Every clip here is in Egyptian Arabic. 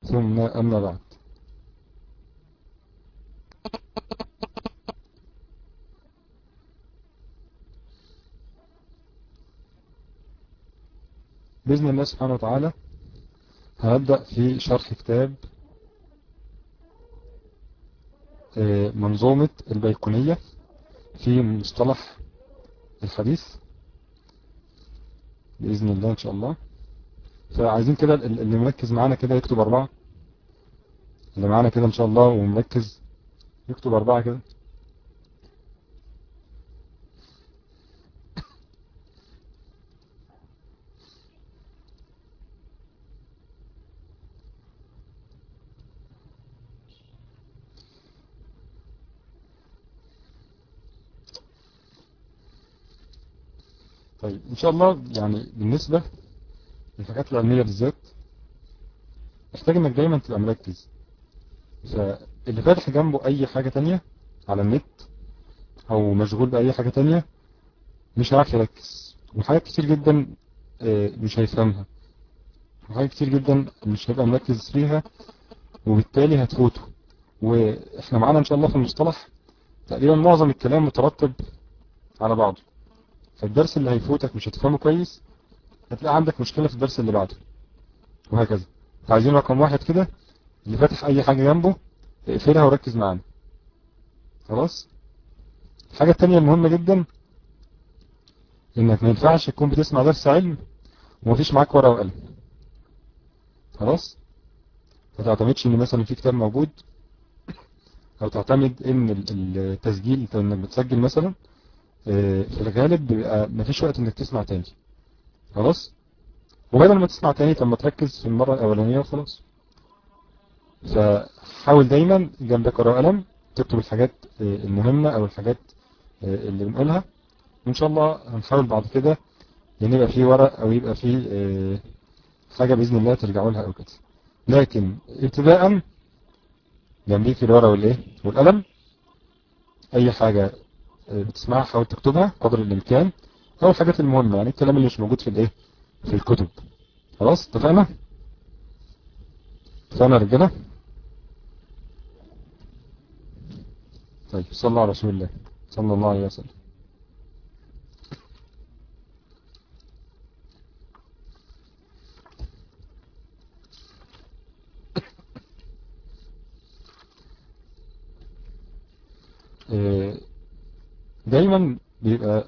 ثم أما بعد بإذن الله سبحانه وتعالى هنبدأ في شرح كتاب منظومة البيقونية في مصطلح الحديث بإذن الله إن شاء الله فعايزين كده اللي مركز معانا كده يكتب أربعة اللي معانا كده إن شاء الله ومركز يكتب أربعة كده طيب ان شاء الله يعني بالنسبة للحاجات العلمية بالذات محتاج انك دايما تبقى مركز فاللي فاتح جنبه اي حاجة تانية على النت او مشغول باي حاجة تانية مش هيعرف يركز وحاجات كتير جدا مش هيفهمها وحاجات كتير جدا مش هيبقى مركز فيها وبالتالي هتفوته واحنا معانا ان شاء الله في المصطلح تقريبا معظم الكلام مترتب على بعضه فالدرس اللي هيفوتك مش هتفهمه كويس هتلاقي عندك مشكلة في الدرس اللي بعده وهكذا فعايزين رقم واحد كده اللي فاتح اي حاجة جنبه اقفلها وركز معانا خلاص الحاجة التانية المهمة جدا انك ما ينفعش تكون بتسمع درس علم ومفيش معاك ورقة وقلم خلاص ما تعتمدش ان مثلا في كتاب موجود او تعتمد ان التسجيل انك بتسجل مثلا في الغالب بيبقى مفيش وقت انك تسمع تاني خلاص وبدل ما تسمع تاني طب ما تركز في المرة الاولانية وخلاص فحاول دايما جنبك ورقة وقلم تكتب الحاجات المهمة او الحاجات اللي بنقولها وان شاء الله هنحاول بعد كده يعني يبقى فيه ورق او يبقى فيه حاجة باذن الله ترجعوا لها او كده لكن ابتداء جنبيك الورقة والايه والقلم اي حاجة بتسمعها حاول تكتبها قدر الامكان او الحاجات المهمة يعني الكلام اللي مش موجود في الايه في الكتب خلاص اتفقنا اتفقنا يا رجاله طيب صلى الله على رسول الله صلى الله عليه وسلم دايما بيبقى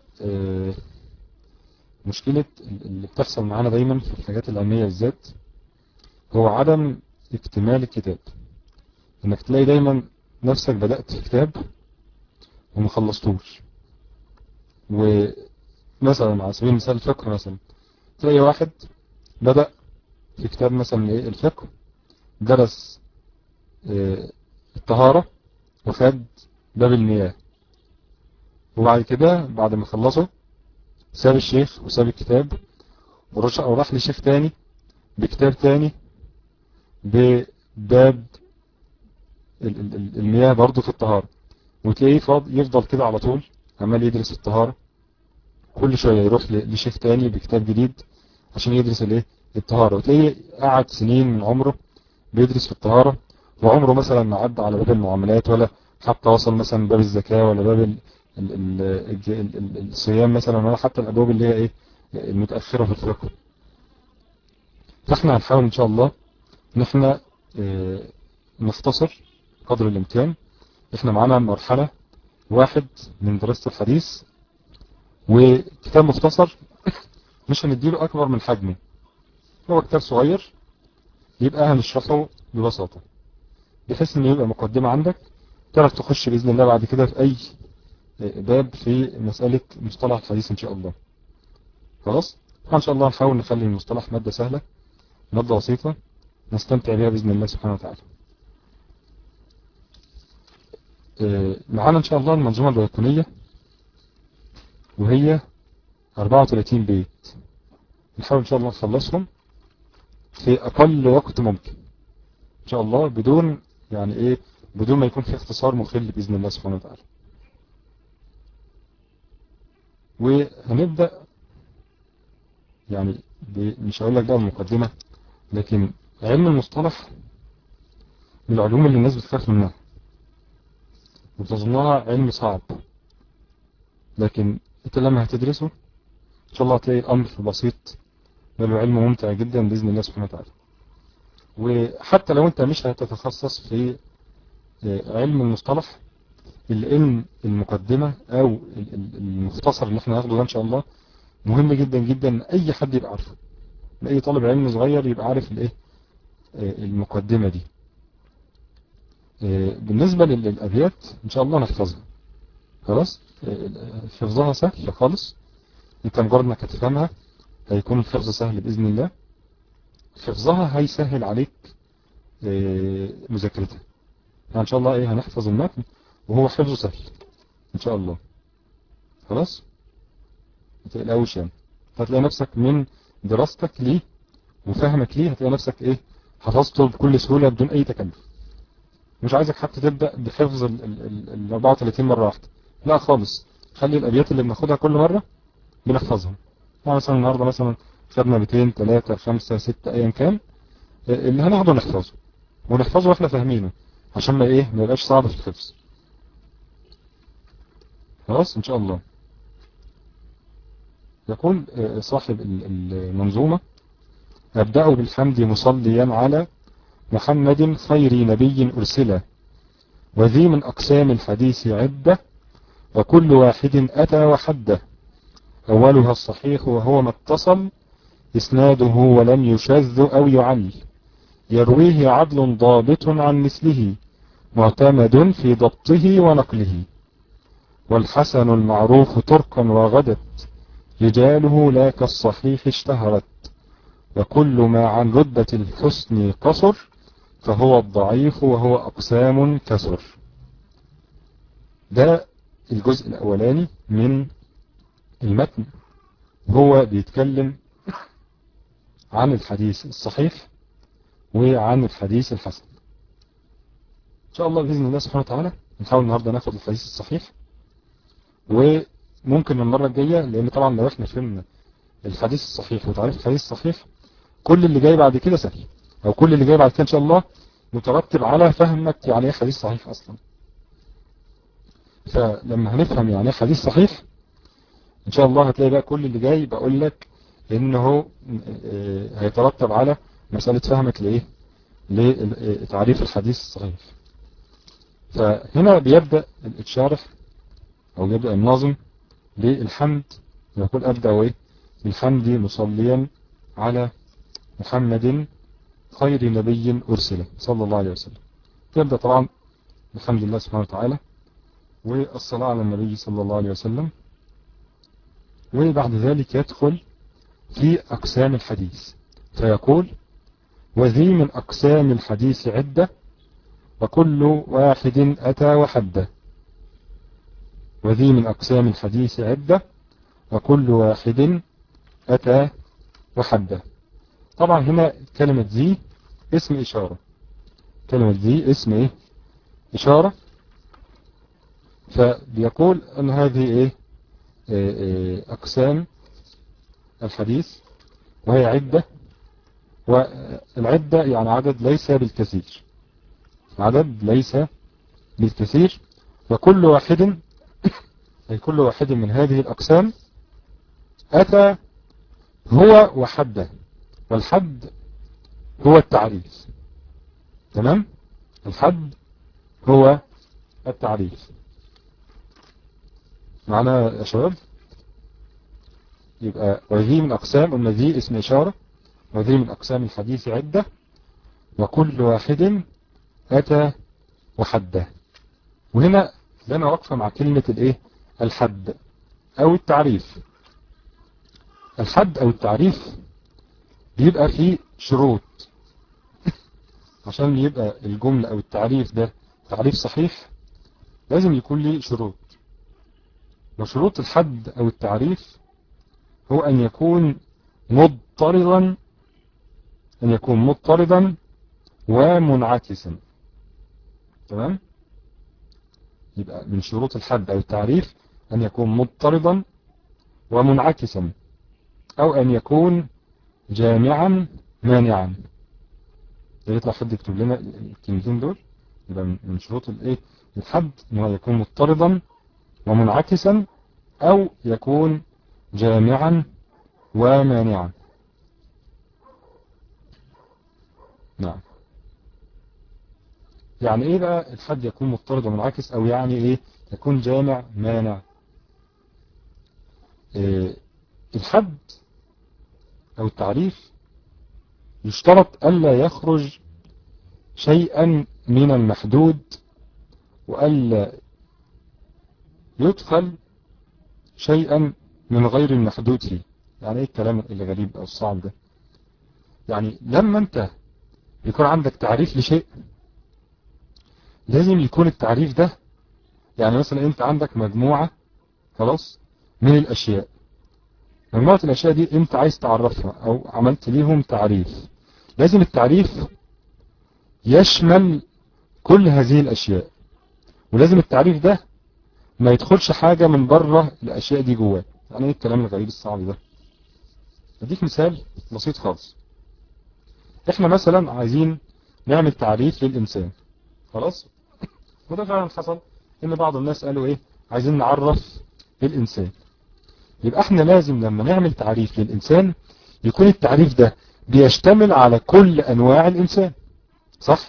مشكلة اللي بتحصل معانا دايما في الحاجات العلمية بالذات هو عدم اكتمال الكتاب انك تلاقي دايما نفسك بدأت في كتاب وما خلصتوش ومثلا على سبيل المثال الفقه مثلا تلاقي واحد بدأ في كتاب مثلا ايه الفقه درس الطهارة وخد باب المياه وبعد كده بعد ما خلصه ساب الشيخ وساب الكتاب وراح لشيخ تاني بكتاب تاني بباب المياه برضه في الطهارة وتلاقيه فاض يفضل كده على طول عمال يدرس الطهارة كل شوية يروح لشيخ تاني بكتاب جديد عشان يدرس الايه الطهارة وتلاقيه قعد سنين من عمره بيدرس في الطهارة وعمره مثلا ما عدى على باب المعاملات ولا حتى وصل مثلا باب الزكاة ولا باب الصيام مثلا ولا حتى الابواب اللي هي ايه المتأخرة في الفقه فاحنا هنحاول ان شاء الله ان احنا اه نختصر قدر الامكان احنا معانا مرحلة واحد من دراسة الحديث وكتاب مختصر مش هنديله اكبر من حجمه هو كتاب صغير يبقى هنشرحه ببساطة بحيث انه يبقى مقدمة عندك تعرف تخش بإذن الله بعد كده في أي باب في مسألة مصطلح الحديث إن شاء الله خلاص إن شاء الله نحاول نخلي المصطلح مادة سهلة مادة بسيطة نستمتع بها بإذن الله سبحانه وتعالى معانا إن شاء الله المنظومة البيقونية وهي 34 بيت نحاول إن شاء الله نخلصهم في أقل وقت ممكن إن شاء الله بدون يعني إيه بدون ما يكون في اختصار مخل بإذن الله سبحانه وتعالى وهنبدأ يعني مش هقول لك بقى المقدمة لكن علم المصطلح من العلوم اللي الناس بتخاف منها وتظنها علم صعب لكن انت لما هتدرسه ان شاء الله هتلاقي الامر بسيط بل علم ممتع جدا باذن الله سبحانه وتعالى وحتى لو انت مش هتتخصص في علم المصطلح الا ان المقدمة او المختصر اللي احنا هناخده ده ان شاء الله مهم جدا جدا اي حد يبقى عارفه اي طالب علم صغير يبقى عارف الايه المقدمة دي بالنسبة للأبيات إن شاء الله نحفظها خلاص حفظها سهل خالص انت مجرد انك هتفهمها هيكون الحفظ سهل بإذن الله حفظها هيسهل عليك مذاكرتها يعني إن شاء الله ايه هنحفظ المتن وهو حفظه سهل إن شاء الله خلاص ما تقلقوش يعني هتلاقي نفسك من دراستك ليه وفهمك ليه هتلاقي نفسك ايه حفظته بكل سهولة بدون اي تكلف مش عايزك حتى تبدأ بحفظ ال 34 مرة واحدة لا خالص خلي الابيات اللي بناخدها كل مرة بنحفظهم يعني مثلا النهاردة مثلا خدنا 200 3 5 6 ايا كان اللي هناخده نحفظه ونحفظه واحنا فاهمينه عشان ما ايه ما يبقاش صعب في الحفظ خلاص ان شاء الله يقول صاحب المنظومة أبدأ بالحمد مصليا على محمد خير نبي أرسله وذي من أقسام الحديث عدة وكل واحد أتى وحده أولها الصحيح وهو ما اتصل إسناده ولم يشذ أو يعل يرويه عدل ضابط عن مثله معتمد في ضبطه ونقله والحسن المعروف تركا وغدت رجاله لا كالصحيح اشتهرت وكل ما عن رتبة الحسن قصر فهو الضعيف وهو أقسام كسر ده الجزء الأولاني من المتن هو بيتكلم عن الحديث الصحيح وعن الحديث الحسن إن شاء الله بإذن الله سبحانه وتعالى نحاول النهاردة ناخد الحديث الصحيح وممكن المرة الجاية لأن طبعا لو احنا فهمنا الحديث الصحيح وتعريف الحديث الصحيح كل اللي جاي بعد كده سهل او كل اللي جاي بعد كده ان شاء الله مترتب على فهمك يعني ايه حديث صحيح اصلا فلما هنفهم يعني ايه حديث صحيح ان شاء الله هتلاقي بقى كل اللي جاي بقول لك انه هيترتب على مسألة فهمك لايه لتعريف الحديث الصحيح فهنا بيبدأ الشارح او يبدأ الناظم بالحمد يقول ابدأ ايه بالحمد مصليا على محمد خير نبي أرسله صلى الله عليه وسلم تبدأ طبعا الحمد لله سبحانه وتعالى والصلاة على النبي صلى الله عليه وسلم وبعد ذلك يدخل في أقسام الحديث فيقول وذي من أقسام الحديث عدة وكل واحد أتى وحده وذي من أقسام الحديث عدة وكل واحد أتى وحده طبعا هنا كلمة ذي اسم إشارة كلمة ذي اسم إيه إشارة فبيقول أن هذه إيه, إيه, إيه أقسام الحديث وهي عدة والعدة يعني عدد ليس بالكثير عدد ليس بالكثير وكل واحد أي كل واحد من هذه الأقسام أتى هو وحده والحد هو التعريف تمام الحد هو التعريف معنا يا شباب يبقى وذي من أقسام قلنا ذي اسم إشارة وذي من أقسام الحديث عدة وكل واحد أتى وحده وهنا لنا وقفة مع كلمة الايه الحد أو التعريف الحد أو التعريف بيبقى فيه شروط عشان يبقى الجملة أو التعريف ده تعريف صحيح لازم يكون لي شروط وشروط الحد أو التعريف هو أن يكون مضطردا أن يكون مضطردا ومنعكسا تمام يبقى من شروط الحد أو التعريف أن يكون مضطردا ومنعكسا أو أن يكون جامعا مانعا يا ريت لو حد يكتب لنا الكلمتين دول يبقى من شروط الايه الحد ان هو يكون مضطردا ومنعكسا او يكون جامعا ومانعا نعم يعني ايه بقى الحد يكون مضطرد ومنعكس او يعني ايه يكون جامع مانع إيه الحد او التعريف يشترط ألا يخرج شيئا من المحدود وألا يدخل شيئا من غير المحدود فيه يعني ايه الكلام الغريب او الصعب ده يعني لما انت يكون عندك تعريف لشيء لازم يكون التعريف ده يعني مثلا انت عندك مجموعة خلاص من الاشياء مجموعة الاشياء دي انت عايز تعرفها او عملت ليهم تعريف لازم التعريف يشمل كل هذه الاشياء ولازم التعريف ده ما يدخلش حاجة من بره الاشياء دي جواه يعني ايه الكلام الغريب الصعب ده اديك مثال بسيط خالص احنا مثلا عايزين نعمل تعريف للانسان خلاص وده فعلا حصل ان بعض الناس قالوا ايه عايزين نعرف الانسان يبقى احنا لازم لما نعمل تعريف للانسان يكون التعريف ده بيشتمل على كل انواع الانسان صح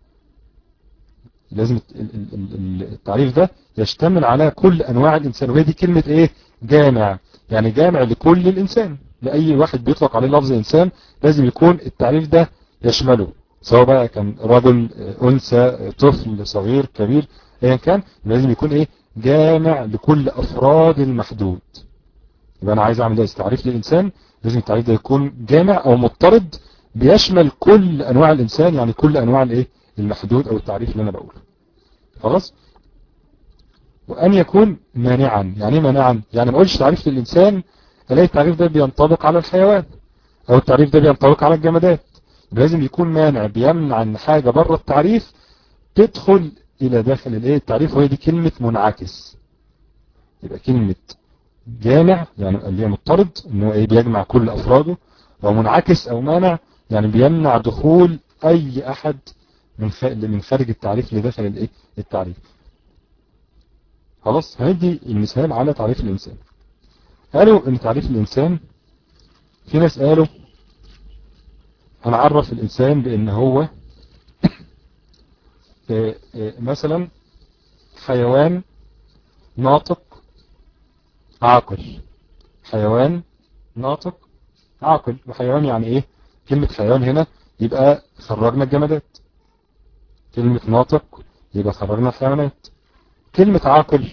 لازم التعريف ده يشتمل على كل انواع الانسان وهي دي كلمة ايه جامع يعني جامع لكل الانسان لأي واحد بيطلق عليه لفظ إنسان لازم يكون التعريف ده يشمله سواء بقى كان رجل أنثى طفل صغير كبير أيا كان لازم يكون إيه جامع لكل أفراد المحدود يبقى أنا عايز أعمل إيه تعريف للإنسان لازم التعريف ده يكون جامع أو مضطرد بيشمل كل أنواع الإنسان يعني كل أنواع الإيه المحدود أو التعريف اللي أنا بقوله خلاص وأن يكون مانعا يعني مانعا يعني ما أقولش تعريف للإنسان الاقي التعريف ده بينطبق على الحيوان او التعريف ده بينطبق على الجمادات لازم يكون مانع بيمنع ان حاجة بره التعريف تدخل الى داخل الايه التعريف وهي دي كلمة منعكس يبقى كلمة جامع يعني اللي هي مضطرد ان هو ايه بيجمع كل افراده ومنعكس او مانع يعني بيمنع دخول اي احد من من خارج التعريف اللي داخل الايه التعريف خلاص هندي المثال على تعريف الانسان قالوا ان تعريف الانسان في ناس قالوا هنعرف الانسان بان هو مثلا حيوان ناطق عاقل حيوان ناطق عاقل وحيوان يعني ايه كلمة حيوان هنا يبقى خرجنا الجمادات كلمة ناطق يبقى خرجنا الحيوانات كلمة عاقل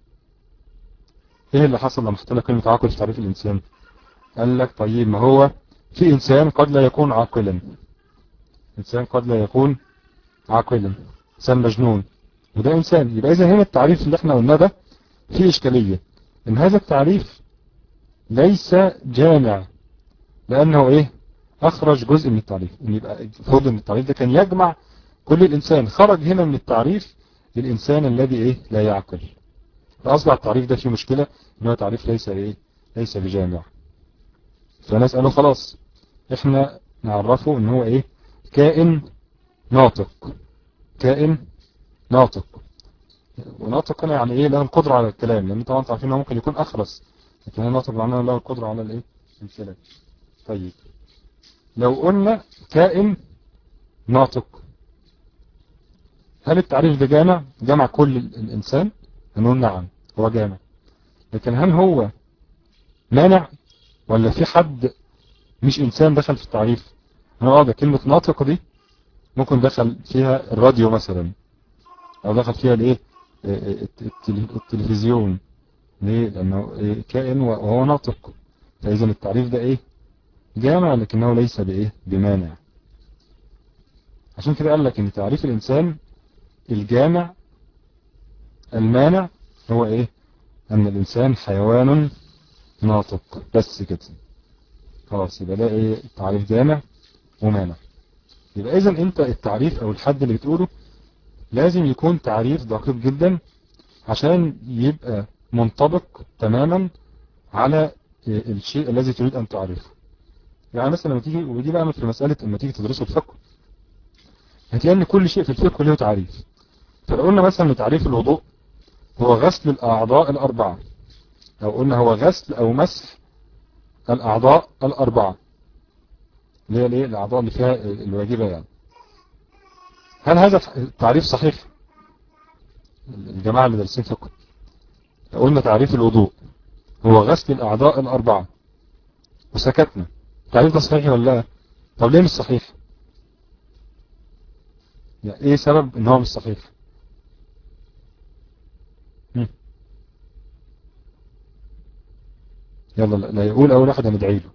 ايه اللي حصل لما حطينا كلمة عاقل في تعريف الانسان قال لك طيب ما هو في انسان قد لا يكون عاقلا انسان قد لا يكون عاقلا انسان مجنون وده انسان يبقى اذا هنا التعريف اللي احنا قلناه ده فيه اشكالية ان هذا التعريف ليس جامع لانه ايه اخرج جزء من التعريف ان يبقى المفروض ان التعريف ده كان يجمع كل الانسان خرج هنا من التعريف للانسان الذي ايه لا يعقل فاصبح التعريف ده فيه مشكلة ان هو تعريف ليس ايه ليس بجامع فناس قالوا خلاص احنا نعرفه ان هو ايه كائن ناطق كائن ناطق وناطق هنا يعني ايه له القدرة على الكلام لان طبعا عارفين انه ممكن يكون اخرس لكن هو ناطق معناه له القدرة على الايه الكلام طيب لو قلنا كائن ناطق هل التعريف ده جامع جمع كل الانسان هنقول نعم هو جامع لكن هل هو مانع ولا في حد مش انسان دخل في التعريف انا اه ده كلمة ناطق دي ممكن دخل فيها الراديو مثلا او دخل فيها الايه التلفزيون ليه لانه كائن وهو ناطق فاذا التعريف ده ايه جامع لكنه ليس بايه بمانع عشان كده قال لك ان تعريف الانسان الجامع المانع هو ايه ان الانسان حيوان ناطق بس كده خلاص يبقى ده ايه تعريف جامع ومانع يبقى اذا انت التعريف او الحد اللي بتقوله لازم يكون تعريف دقيق جدا عشان يبقى منطبق تماما على الشيء الذي تريد ان تعرفه يعني مثلا لما تيجي ودي بقى في مسألة لما تيجي تدرسوا الفقه هتلاقي ان كل شيء في الفقه له تعريف فلو قلنا مثلا ان تعريف الوضوء هو غسل الأعضاء الأربعة لو قلنا هو غسل أو مسح الأعضاء الأربعة اللي هي الايه الأعضاء اللي فيها الواجبة يعني هل هذا التعريف صحيح الجماعة اللي دارسين فقه لو قلنا تعريف الوضوء هو غسل الأعضاء الأربعة وسكتنا التعريف ده صحيح ولا لا طب ليه مش صحيح يعني ايه سبب ان هو مش صحيح يلا لا يقول اول واحد هندعي له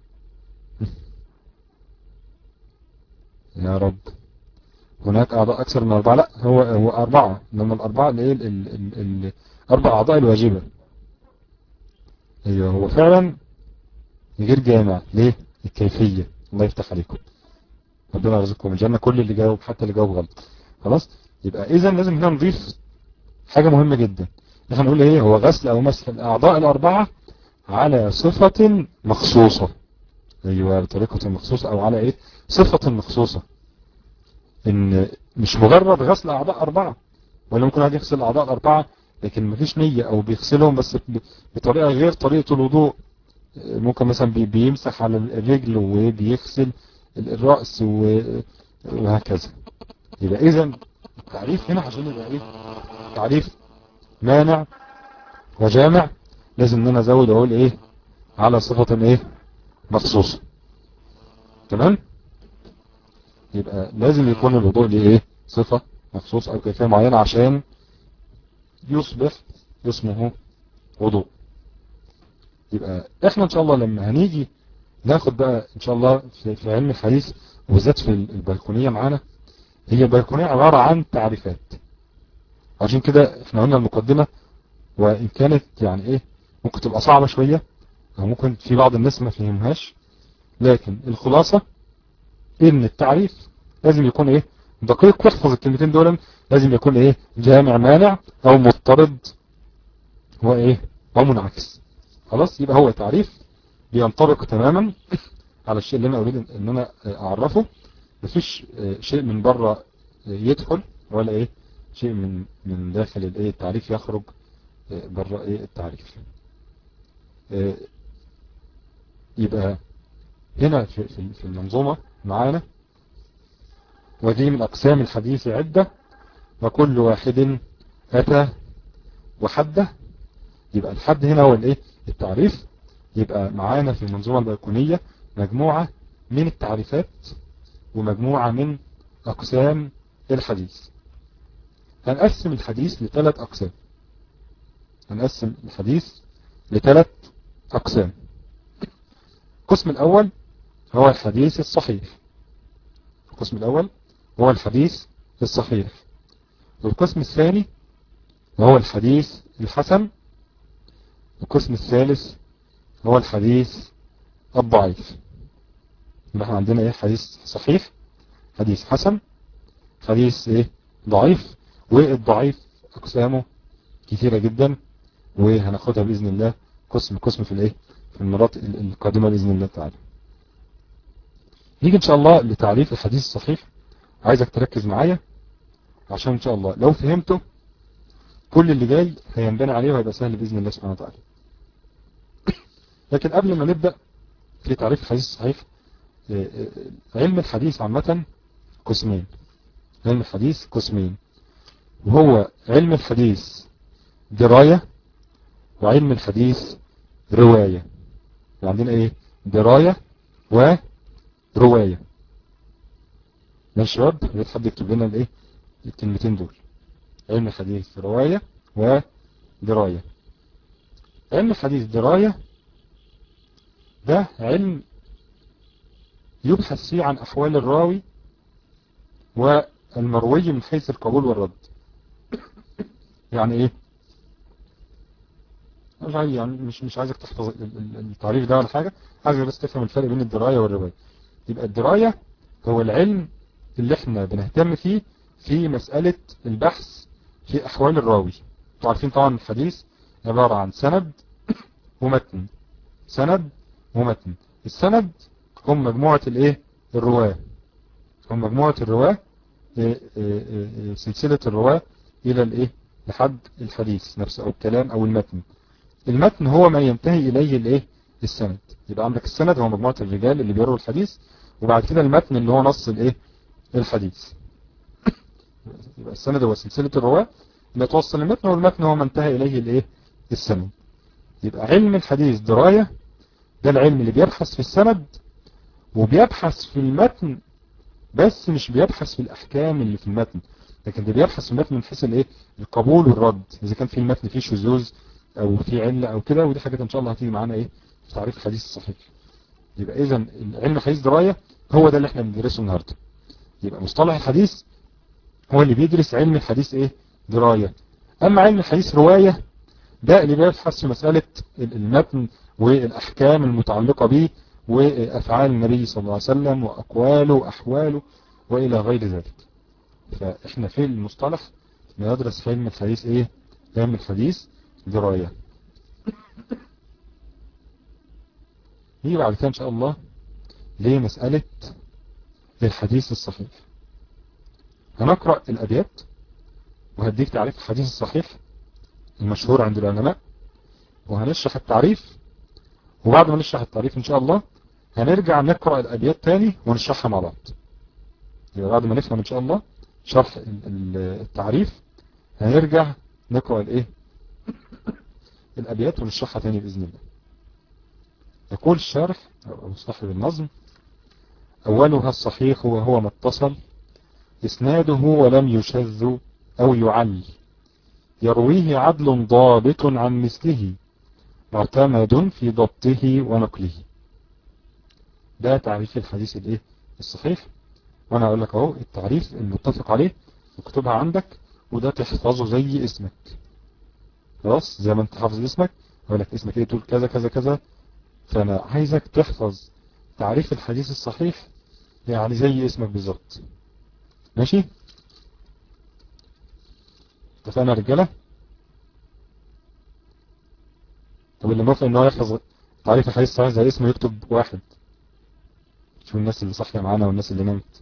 يا رب هناك اعضاء اكثر من اربعة لا هو هو اربعة انما الاربعة اللي هي الاربع اعضاء الواجبة ايوه هو فعلا غير جامع ليه الكيفية الله يفتح عليكم ربنا يرزقكم الجنة كل اللي جاوب حتى اللي جاوب غلط خلاص يبقى اذا لازم هنا نضيف حاجة مهمة جدا احنا نقول ايه هو غسل او مسح الاعضاء الاربعة على صفة مخصوصة ايوه بطريقة مخصوصة او على ايه صفة مخصوصة ان مش مجرد غسل اعضاء اربعة ولا ممكن واحد يغسل الاعضاء الاربعة لكن مفيش نية او بيغسلهم بس بطريقة غير طريقة الوضوء ممكن مثلا بيمسح على الرجل وبيغسل الرأس وهكذا يبقى اذا التعريف هنا عشان يبقى ايه تعريف مانع وجامع لازم ان انا ازود اقول ايه على صفة ايه مخصوصة تمام يبقى لازم يكون الوضوء ليه ايه صفة مخصوصة او كيفية معينة عشان يصبح اسمه وضوء يبقى احنا ان شاء الله لما هنيجي ناخد بقى ان شاء الله في, في علم الحديث وبالذات في البلكونية معانا هي البلكونية عبارة عن تعريفات عشان كده احنا قلنا المقدمة وان كانت يعني ايه ممكن تبقى صعبة شوية او ممكن في بعض الناس ما فهمهاش لكن الخلاصة ان التعريف لازم يكون ايه دقيق واحفظ الكلمتين دول لازم يكون ايه جامع مانع او مضطرد وايه ومنعكس خلاص يبقى هو تعريف بينطبق تماما على الشيء اللي انا اريد ان انا اعرفه مفيش شيء من بره يدخل ولا ايه شيء من من داخل الايه التعريف يخرج بره ايه التعريف يبقى هنا في في المنظومة معانا ودي من أقسام الحديث عدة وكل واحد أتى وحده يبقى الحد هنا هو الايه التعريف يبقى معانا في المنظومة البيكونية مجموعة من التعريفات ومجموعة من أقسام الحديث هنقسم الحديث لثلاث أقسام هنقسم الحديث لثلاث أقسام القسم الأول هو الحديث الصحيح القسم الأول هو الحديث الصحيح والقسم الثاني وهو الحديث الحسن القسم الثالث هو الحديث الضعيف يبقى احنا عندنا ايه حديث صحيح حديث حسن حديث ايه ضعيف والضعيف اقسامه كثيرة جدا وهناخدها بإذن الله قسم قسم في الايه في المرات القادمة بإذن الله تعالى نيجي ان شاء الله لتعريف الحديث الصحيح عايزك تركز معايا عشان ان شاء الله لو فهمته كل اللي جاي هينبني عليه وهيبقى سهل بإذن الله سبحانه وتعالى لكن قبل ما نبدأ في تعريف الحديث الصحيح علم الحديث عامة قسمين علم الحديث قسمين وهو علم الحديث دراية وعلم الحديث رواية عندنا ايه دراية ورواية ماشي شباب يا حد يكتب لنا الايه الكلمتين دول علم الحديث رواية ودراية علم الحديث دراية ده علم يبحث فيه عن أحوال الراوي والمروي من حيث القبول والرد يعني ايه مش عايز يعني مش مش عايزك تحفظ التعريف ده ولا حاجة عايزك بس تفهم الفرق بين الدراية والرواية يبقى الدراية هو العلم اللي احنا بنهتم فيه في مسألة البحث في أحوال الراوي عارفين طبعا الحديث عبارة عن سند ومتن سند ومتن السند هم مجموعة الايه الرواة هم مجموعة الرواة سلسلة الرواة الى الايه لحد الحديث نفسه او الكلام او المتن المتن هو ما ينتهي اليه الايه السند يبقى عندك السند هو مجموعة الرجال اللي بيروا الحديث وبعد كده المتن اللي هو نص الايه الحديث يبقى السند هو سلسلة الرواة اللي توصل المتن والمتن هو ما انتهى اليه الايه السند يبقى علم الحديث دراية ده العلم اللي بيبحث في السند وبيبحث في المتن بس مش بيبحث في الأحكام اللي في المتن لكن ده بيبحث في المتن من حيث الايه القبول والرد إذا كان في المتن فيه شذوذ أو في علة أو كده ودي حاجات إن شاء الله هتيجي معانا إيه في تعريف الحديث الصحيح يبقى إذا علم الحديث دراية هو ده اللي احنا بندرسه النهاردة يبقى مصطلح الحديث هو اللي بيدرس علم الحديث إيه دراية أما علم الحديث رواية ده اللي بيبحث في مسألة المتن والأحكام المتعلقة به وأفعال النبي صلى الله عليه وسلم وأقواله وأحواله وإلى غير ذلك فإحنا في المصطلح ندرس في علم الحديث إيه علم الحديث دراية هي بعد كده إن شاء الله ليه مسألة الحديث الصحيح هنقرأ الأبيات وهديك تعريف الحديث الصحيح المشهور عند العلماء وهنشرح التعريف وبعد ما نشرح التعريف ان شاء الله هنرجع نقرأ الابيات تاني ونشرحها مع بعض يبقى بعد ما نفهم ان شاء الله شرح التعريف هنرجع نقرأ الايه الابيات ونشرحها تاني باذن الله يقول الشارح او صاحب النظم اولها الصحيح وهو ما اتصل اسناده ولم يشذ او يعل يرويه عدل ضابط عن مثله معتمد في ضبطه ونقله ده تعريف الحديث الايه الصحيح وانا اقول لك اهو التعريف المتفق عليه اكتبها عندك وده تحفظه زي اسمك خلاص زي ما انت حافظ اسمك اقول لك اسمك ايه تقول كذا كذا كذا فانا عايزك تحفظ تعريف الحديث الصحيح يعني زي اسمك بالظبط ماشي اتفقنا يا رجاله طب اللي موافق ان هو يحفظ تعريف الحديث الصحيح زي اسمه يكتب واحد شوف الناس اللي صحية معانا والناس اللي نامت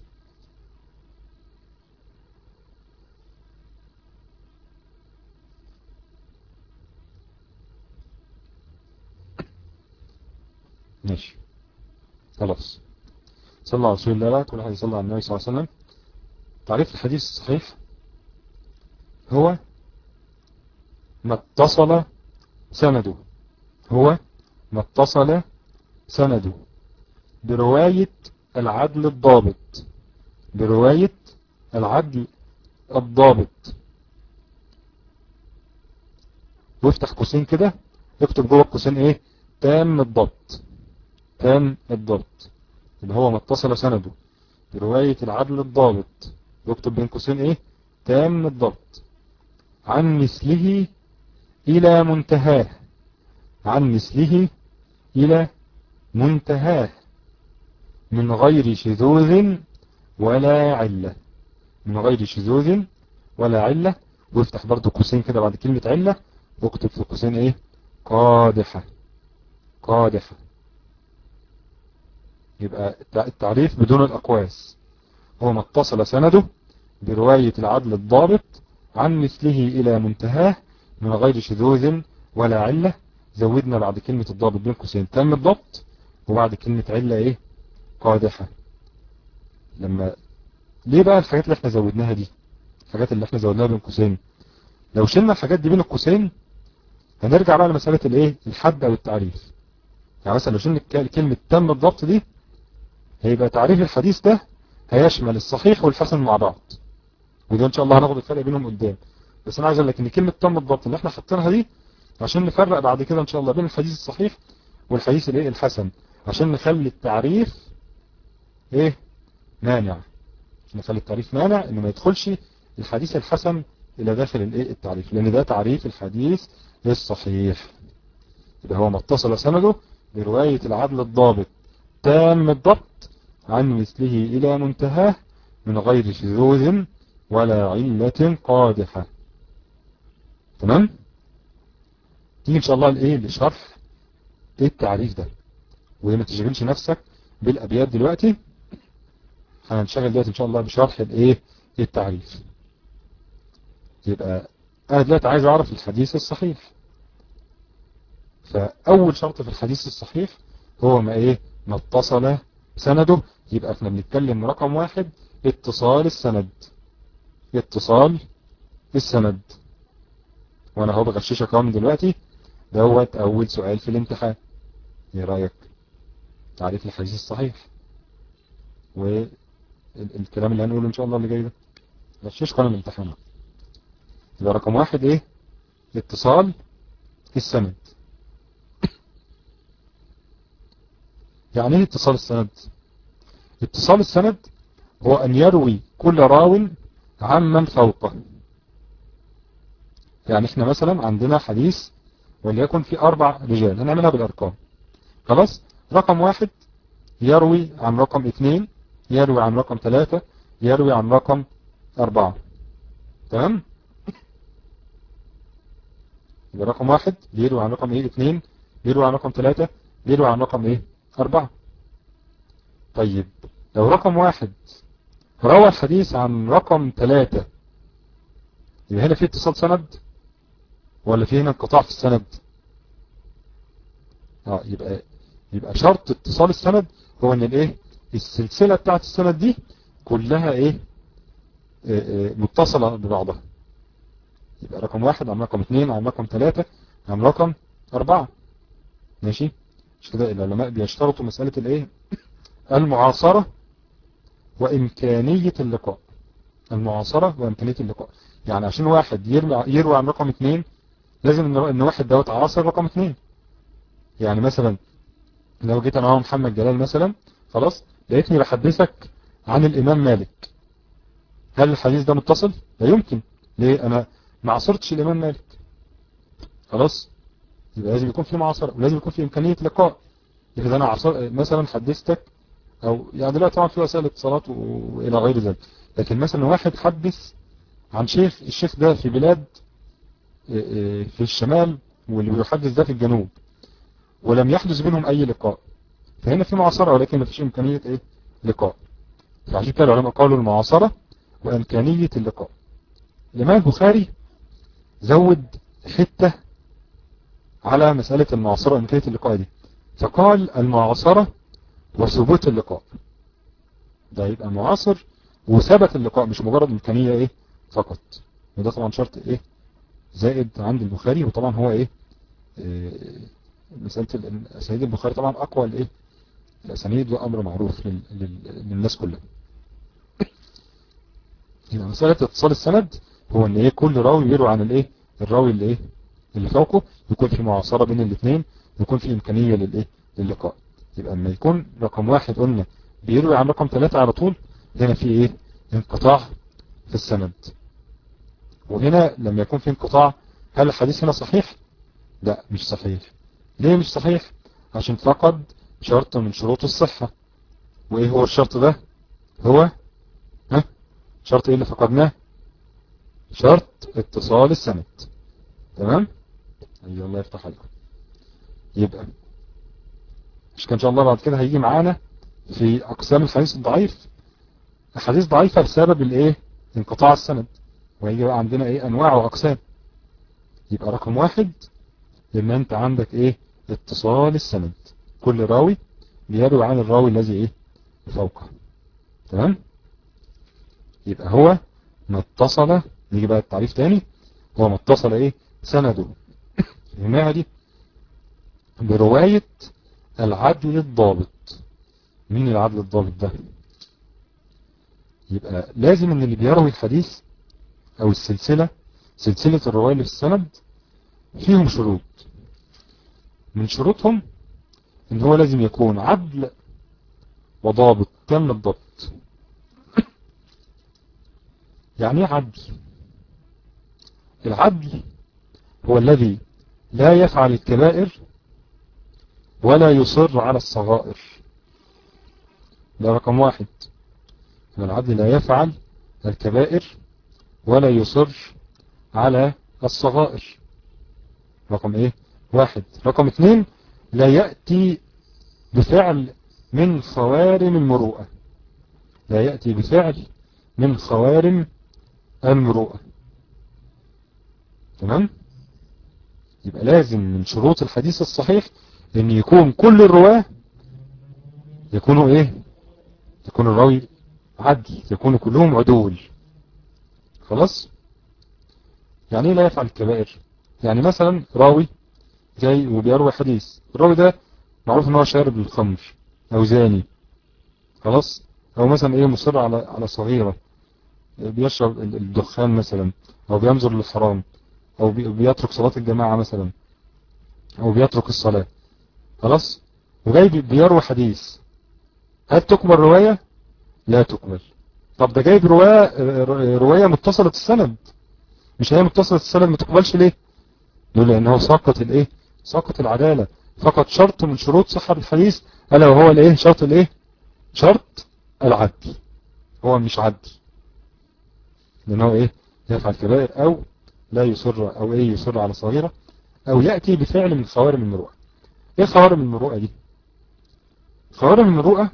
ماشي خلاص صلى الله على رسول الله كل واحد يصلى على النبي صلى الله عليه وسلم تعريف الحديث الصحيح هو ما اتصل سنده هو ما اتصل سنده برواية العدل الضابط برواية العدل الضابط وافتح قوسين كده اكتب جوه القوسين ايه تام الضبط تام الضبط اللي هو ما اتصل سنده برواية العدل الضابط يكتب بين قوسين ايه تام الضبط عن مثله الى منتهاه عن مثله الى منتهاه من غير شذوذ ولا علة من غير شذوذ ولا علة وافتح برضو قوسين كده بعد كلمة علة واكتب في قوسين ايه قادحة قادحة يبقى التعريف بدون الأقواس هو ما اتصل سنده برواية العدل الضابط عن مثله إلى منتهاه من غير شذوذ ولا علة زودنا بعد كلمة الضابط بين قوسين تم الضبط وبعد كلمة علة ايه قادحة لما ليه بقى الحاجات اللي احنا زودناها دي الحاجات اللي احنا زودناها بين قوسين لو شلنا الحاجات دي بين القوسين هنرجع بقى لمسألة الايه الحد او التعريف يعني مثلا لو شلنا كلمة تم الضبط دي هيبقى تعريف الحديث ده هيشمل الصحيح والحسن مع بعض وده ان شاء الله هناخد الفرق بينهم قدام بس انا عايز اقول لك ان كلمة تم الضبط اللي احنا حاطينها دي عشان نفرق بعد كده ان شاء الله بين الحديث الصحيح والحديث الايه الحسن عشان نخلي التعريف ايه مانع عشان نخلي التعريف مانع انه ما يدخلش الحديث الحسن الى داخل الايه التعريف لان ده تعريف الحديث الصحيح يبقى هو ما اتصل سنده برواية العدل الضابط تام الضبط عن مثله الى منتهاه من غير شذوذ ولا علة قادحة تمام تيجي ان شاء الله الايه لشرح ايه التعريف ده وما تشغلش نفسك بالابيات دلوقتي هنشغل دلوقتي ان شاء الله بشرح الايه التعريف يبقى انا دلوقتي عايز اعرف الحديث الصحيح فاول شرط في الحديث الصحيح هو ما ايه ما اتصل سنده يبقى احنا بنتكلم رقم واحد اتصال السند اتصال السند وانا هو بغششك اهو من دلوقتي دوت اول سؤال في الامتحان ايه رايك تعريف الحديث الصحيح والكلام اللي هنقوله ان شاء الله اللي جاي ده غششك انا الامتحان يبقى رقم واحد ايه اتصال السند يعني ايه اتصال السند اتصال السند هو ان يروي كل راو عمن فوقه يعني احنا مثلا عندنا حديث وليكن في اربع رجال هنعملها بالارقام خلاص رقم واحد يروي عن رقم اثنين يروي عن رقم ثلاثة يروي عن رقم اربعة تمام يبقى رقم واحد بيروي عن رقم ايه اثنين بيروي عن رقم ثلاثة بيروي عن رقم ايه اربعة طيب لو رقم واحد روى الحديث عن رقم ثلاثة يبقى هنا في اتصال سند ولا في هنا انقطاع في السند اه يبقى يبقى شرط اتصال السند هو ان الايه السلسلة بتاعت السند دي كلها ايه اه اه متصلة ببعضها يبقى رقم واحد عن رقم اثنين عن رقم ثلاثة عن رقم اربعة ماشي مش كده العلماء بيشترطوا مسألة الايه المعاصرة وامكانية اللقاء المعاصرة وامكانية اللقاء يعني عشان واحد يروي, يروي عن رقم اثنين لازم ان واحد دوت عاصر رقم اثنين يعني مثلا لو جيت انا محمد جلال مثلا خلاص لقيتني بحدثك عن الامام مالك هل الحديث ده متصل لا يمكن ليه انا ما عاصرتش الامام مالك خلاص يبقى لازم يكون في معاصرة ولازم يكون في امكانية لقاء اذا انا عصر مثلا حدثتك او يعني دلوقتي طبعا في وسائل اتصالات والى غير ذلك لكن مثلا واحد حدث عن شيخ الشيخ ده في بلاد في الشمال واللي بيحدث ده في الجنوب ولم يحدث بينهم اي لقاء فهنا في معاصرة ولكن ما فيش امكانية ايه لقاء فعشان كده العلماء قالوا المعاصرة وامكانية اللقاء الامام البخاري زود حتة على مسألة المعاصرة وامكانية اللقاء دي فقال المعاصرة وثبوت اللقاء ده يبقى معاصر وثبت اللقاء مش مجرد امكانية ايه فقط وده طبعا شرط ايه زائد عند البخاري وطبعا هو ايه, إيه مسألة اسانيد البخاري طبعا اقوى الايه الاسانيد وامر معروف لل... لل... للناس كلها يبقى مسألة اتصال السند هو ان ايه كل راوي يروي عن الايه الراوي اللي ايه اللي فوقه يكون في معاصرة بين الاثنين يكون في امكانية للايه للقاء يبقى اما يكون رقم واحد قلنا بيروي عن رقم ثلاثة على طول هنا في ايه انقطاع في السند وهنا لما يكون في انقطاع هل الحديث هنا صحيح لا مش صحيح ليه مش صحيح عشان فقد شرط من شروط الصحة وايه هو الشرط ده هو ها شرط ايه اللي فقدناه شرط اتصال السند تمام اي الله يفتح عليكم يبقى مش كان ان شاء الله بعد كده هيجي معانا في اقسام الحديث الضعيف احاديث ضعيفة بسبب الايه انقطاع السند وهيجي بقى عندنا ايه انواع واقسام يبقى رقم واحد لما انت عندك ايه اتصال السند كل راوي بيروي عن الراوي الذي ايه فوقه تمام يبقى هو ما اتصل نيجي بقى التعريف تاني هو ما اتصل ايه سنده فهمها دي برواية العدل الضابط مين العدل الضابط ده يبقى لازم ان اللي بيروي الحديث او السلسلة سلسلة الرواية اللي في السند فيهم شروط من شروطهم ان هو لازم يكون عدل وضابط تام الضبط يعني ايه عدل العدل هو الذي لا يفعل الكبائر ولا يصر على الصغائر ده رقم واحد ان العدل لا يفعل الكبائر ولا يصر على الصغائر رقم ايه واحد رقم اثنين لا يأتي بفعل من خوارم المروءة لا يأتي بفعل من خوارم المروءة تمام يبقى لازم من شروط الحديث الصحيح ان يكون كل الرواه يكونوا ايه يكون الراوي عدل يكونوا كلهم عدول خلاص يعني ايه لا يفعل الكبائر يعني مثلا راوي جاي وبيروي حديث الراوي ده معروف ان هو شارب الخمر او زاني خلاص او مثلا ايه مصر على على صغيرة بيشرب الدخان مثلا او بينظر للحرام او بيترك صلاة الجماعة مثلا او بيترك الصلاة خلاص وجاي بيروي حديث هل تقبل رواية لا تقبل طب ده جايب رواية رواية متصلة السند مش هي متصلة السند ما تقبلش ليه يقول لانه ساقط الايه ساقط العدالة فقط شرط من شروط صحة الحديث الا وهو الايه شرط الايه شرط العدل هو مش عدل لانه ايه يفعل كبائر او لا يصر او ايه يصر على صغيرة او يأتي بفعل من خوارم المروءة ايه خوارم المروءة دي خوارم المروءة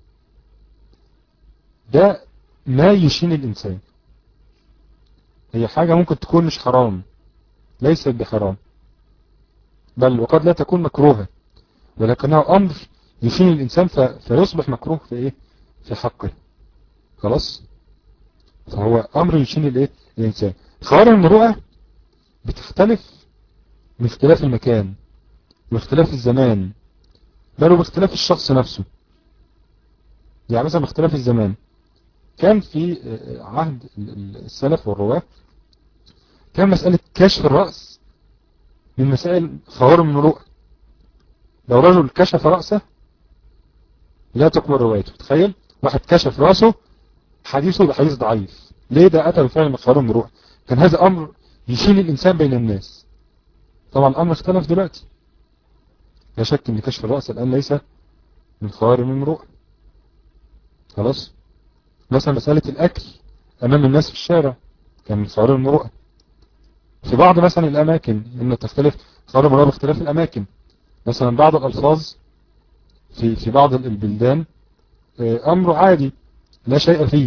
ده ما يشين الإنسان هي حاجة ممكن تكون مش حرام ليست بحرام بل وقد لا تكون مكروهة ولكنها أمر يشين الإنسان فيصبح مكروه في إيه في حقه خلاص فهو أمر يشين الإيه الإنسان خوارم المروءة بتختلف باختلاف المكان باختلاف الزمان بل وباختلاف الشخص نفسه يعني مثلا باختلاف الزمان كان في عهد السلف والرواة كان مسألة كشف الرأس من مسائل خوارم المروءة لو رجل كشف رأسه لا تقبل روايته تخيل واحد كشف رأسه حديثه بحديث ضعيف ليه ده أتى بفعل من خوارم المروءة كان هذا أمر يشيل الإنسان بين الناس طبعا الأمر اختلف دلوقتي لا شك ان كشف الرأس الآن ليس من خوارم المروءة خلاص مثلا مسألة الأكل أمام الناس في الشارع كان من خوارم المروءة في بعض مثلا الأماكن إنه تختلف خوارم المروءة باختلاف الأماكن مثلا بعض الألفاظ في في بعض البلدان أمر عادي لا شيء فيه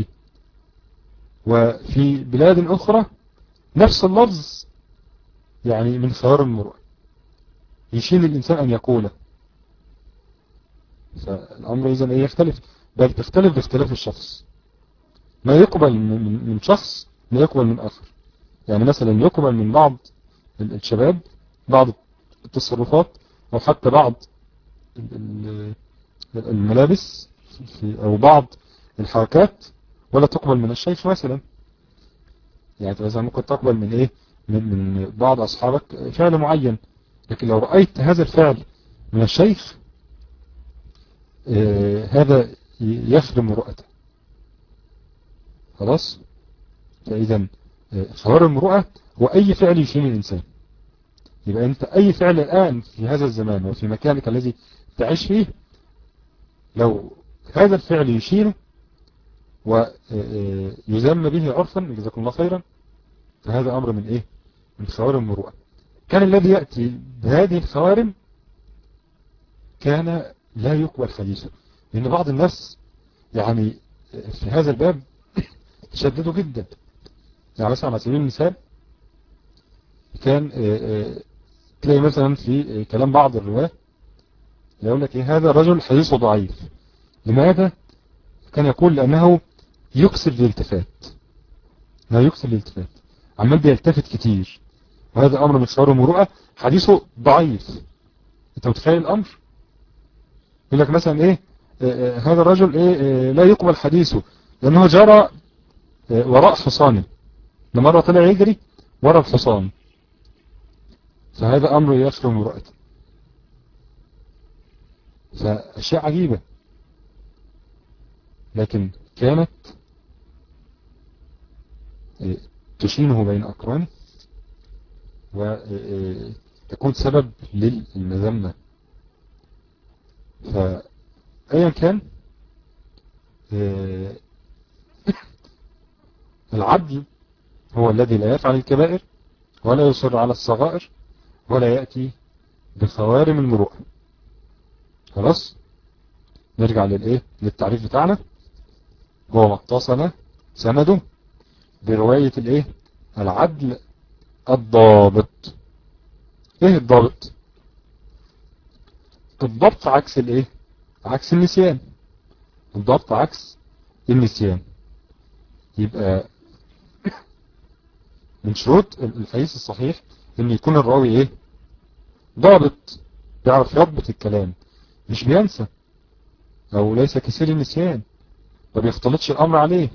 وفي بلاد أخرى نفس اللفظ يعني من خوارم المروءة يشيل الإنسان أن يقوله فالأمر إذا إيه يختلف بل تختلف باختلاف الشخص ما يقبل من شخص لا يقبل من آخر يعني مثلا يقبل من بعض الشباب بعض التصرفات أو حتى بعض الملابس أو بعض الحركات ولا تقبل من الشيخ مثلا يعني مثلا ممكن تقبل من إيه من, من بعض أصحابك فعل معين لكن لو رأيت هذا الفعل من الشيخ آه هذا يخدم رؤته خلاص فإذا خوار المرؤة هو أي فعل يشين الإنسان يبقى أنت أي فعل الآن في هذا الزمان وفي مكانك الذي تعيش فيه لو هذا الفعل يشينه ويذم به عرفا جزاكم الله خيرا فهذا أمر من إيه من خوارم المروءة كان الذي يأتي بهذه الخوارم كان لا يقبل حديثه لأن بعض الناس يعني في هذا الباب تشددوا جدا يعني مثلا على سبيل المثال كان تلاقي مثلا في كلام بعض الرواة يقول لك ايه هذا الرجل حديثه ضعيف لماذا كان يقول لأنه يكسر الالتفات لا يكسر الالتفات عمال بيلتفت كتير وهذا أمر من شعور المروءة حديثه ضعيف انت متخيل الأمر يقول لك مثلا ايه آه هذا الرجل ايه آه لا يقبل حديثه لأنه جرى آه وراء حصانه لمرة طلع يجري وراء الحصان فهذا أمر يخلو مروءته فأشياء عجيبة لكن كانت تشينه بين أقرانه وتكون سبب للمذمة فأيا كان العدل هو الذي لا يفعل الكبائر ولا يصر على الصغائر ولا يأتي بخوارم المروءة خلاص نرجع للإيه للتعريف بتاعنا هو ما اتصل سنده برواية الايه العدل الضابط ايه الضابط الضبط عكس الايه عكس النسيان الضبط عكس النسيان يبقى من شروط الحديث الصحيح ان يكون الراوي ايه ضابط بيعرف يضبط الكلام مش بينسى او ليس كثير النسيان ما بيختلطش الامر عليه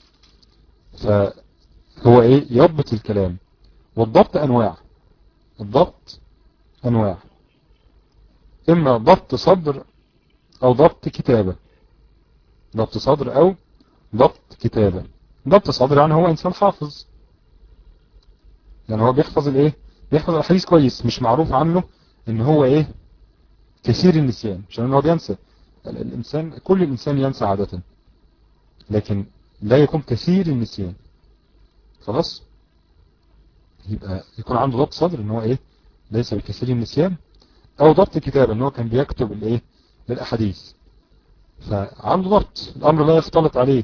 فهو ايه يضبط الكلام والضبط انواع الضبط انواع اما ضبط صدر او ضبط كتابة ضبط صدر او ضبط كتابة ضبط صدر يعني هو انسان حافظ يعني هو بيحفظ الايه بيحفظ الحديث كويس مش معروف عنه ان هو ايه كثير النسيان عشان هو بينسى الانسان كل الانسان ينسى عادة لكن لا يكون كثير النسيان خلاص يبقى يكون عنده ضبط صدر ان هو ايه ليس بكثير النسيان او ضبط كتابة ان هو كان بيكتب الايه للاحاديث فعنده ضبط الامر لا يختلط عليه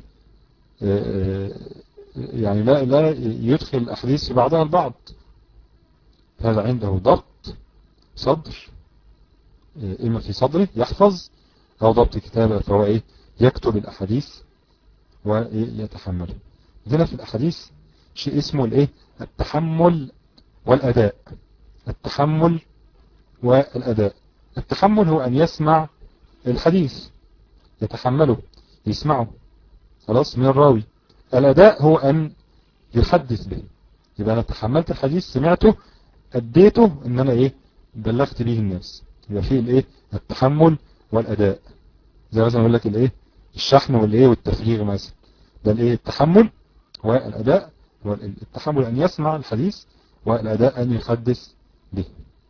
يعني لا لا يدخل الاحاديث في بعضها البعض هذا عنده ضبط صدر اما في صدره يحفظ او ضبط كتابة فهو ايه يكتب الاحاديث ويتحمل هنا في الاحاديث شيء اسمه الايه التحمل والاداء التحمل والاداء التحمل هو ان يسمع الحديث يتحمله يسمعه خلاص من الراوي الاداء هو ان يحدث به يبقى انا تحملت الحديث سمعته اديته ان انا ايه بلغت به الناس يبقى فيه الايه التحمل والاداء زي مثلا يقول لك الايه الشحن والايه والتفريغ مثلا ده الايه التحمل والاداء التحمل ان يسمع الحديث والاداء ان يحدث به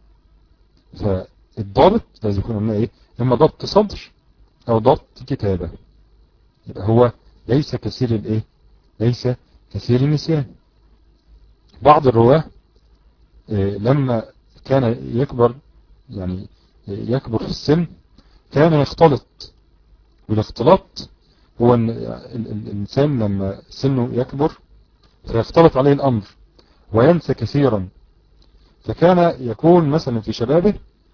فالضابط لازم يكون قلنا ايه اما ضبط صدر او ضبط كتابة يبقى هو ليس كثير الايه ليس كثير النسيان بعض الرواه إيه لما كان يكبر يعني يكبر في السن كان يختلط والاختلاط هو ان الانسان لما سنه يكبر فيختلط عليه الامر وينسى كثيرا فكان يكون مثلا في شبابه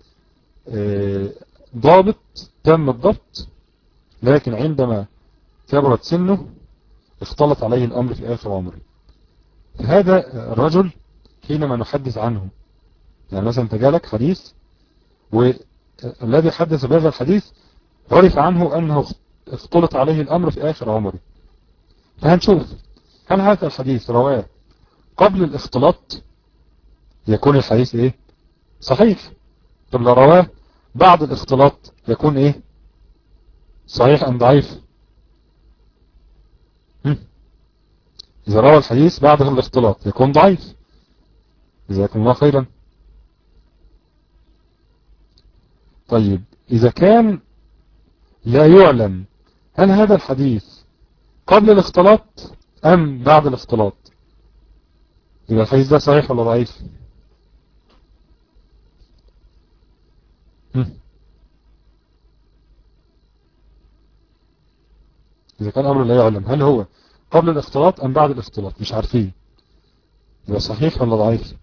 ضابط تم الضبط لكن عندما كبرت سنه اختلط عليه الامر في اخر عمره فهذا الرجل حينما نحدث عنه يعني مثلا تجالك حديث والذي حدث بهذا الحديث عرف عنه أنه اختلط عليه الأمر في آخر عمره فهنشوف هل هذا الحديث رواه قبل الاختلاط يكون الحديث ايه صحيح طب لو رواه بعد الاختلاط يكون ايه صحيح ام ضعيف اذا روى الحديث بعد الاختلاط يكون ضعيف جزاكم الله خيرا طيب إذا كان لا يعلم هل هذا الحديث قبل الاختلاط أم بعد الاختلاط يبقى الحديث ده صحيح ولا ضعيف إذا كان أمر لا يعلم هل هو قبل الاختلاط أم بعد الاختلاط مش عارفين يبقى صحيح ولا ضعيف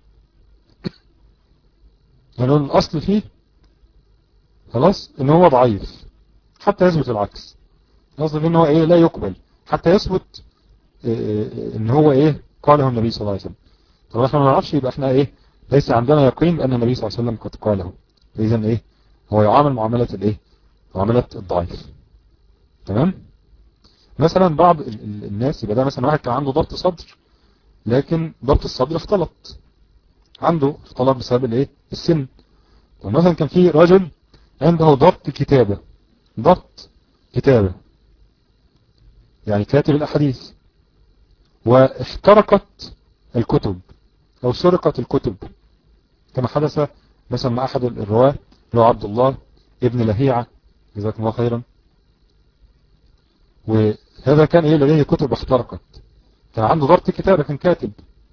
يعني الأصل فيه خلاص ان هو ضعيف حتى يثبت العكس الأصل فيه ان هو ايه لا يقبل حتى يثبت إيه ان هو ايه قاله النبي صلى الله عليه وسلم طب احنا ما نعرفش يبقى احنا ايه ليس عندنا يقين بأن النبي صلى الله عليه وسلم قد قاله إذا ايه هو يعامل معاملة الايه معاملة الضعيف تمام مثلا بعض الناس يبقى ده مثلا واحد كان عنده ضبط صدر لكن ضبط الصدر اختلط عنده اختلط بسبب الايه السن مثلا كان في رجل عنده ضبط كتابة ضبط كتابة يعني كاتب الأحاديث واحترقت الكتب أو سرقت الكتب كما حدث مثلا مع أحد الرواة اللي هو عبد الله ابن لهيعة جزاكم الله خيرا وهذا كان ايه لديه كتب احترقت كان عنده ضبط كتابة كان كاتب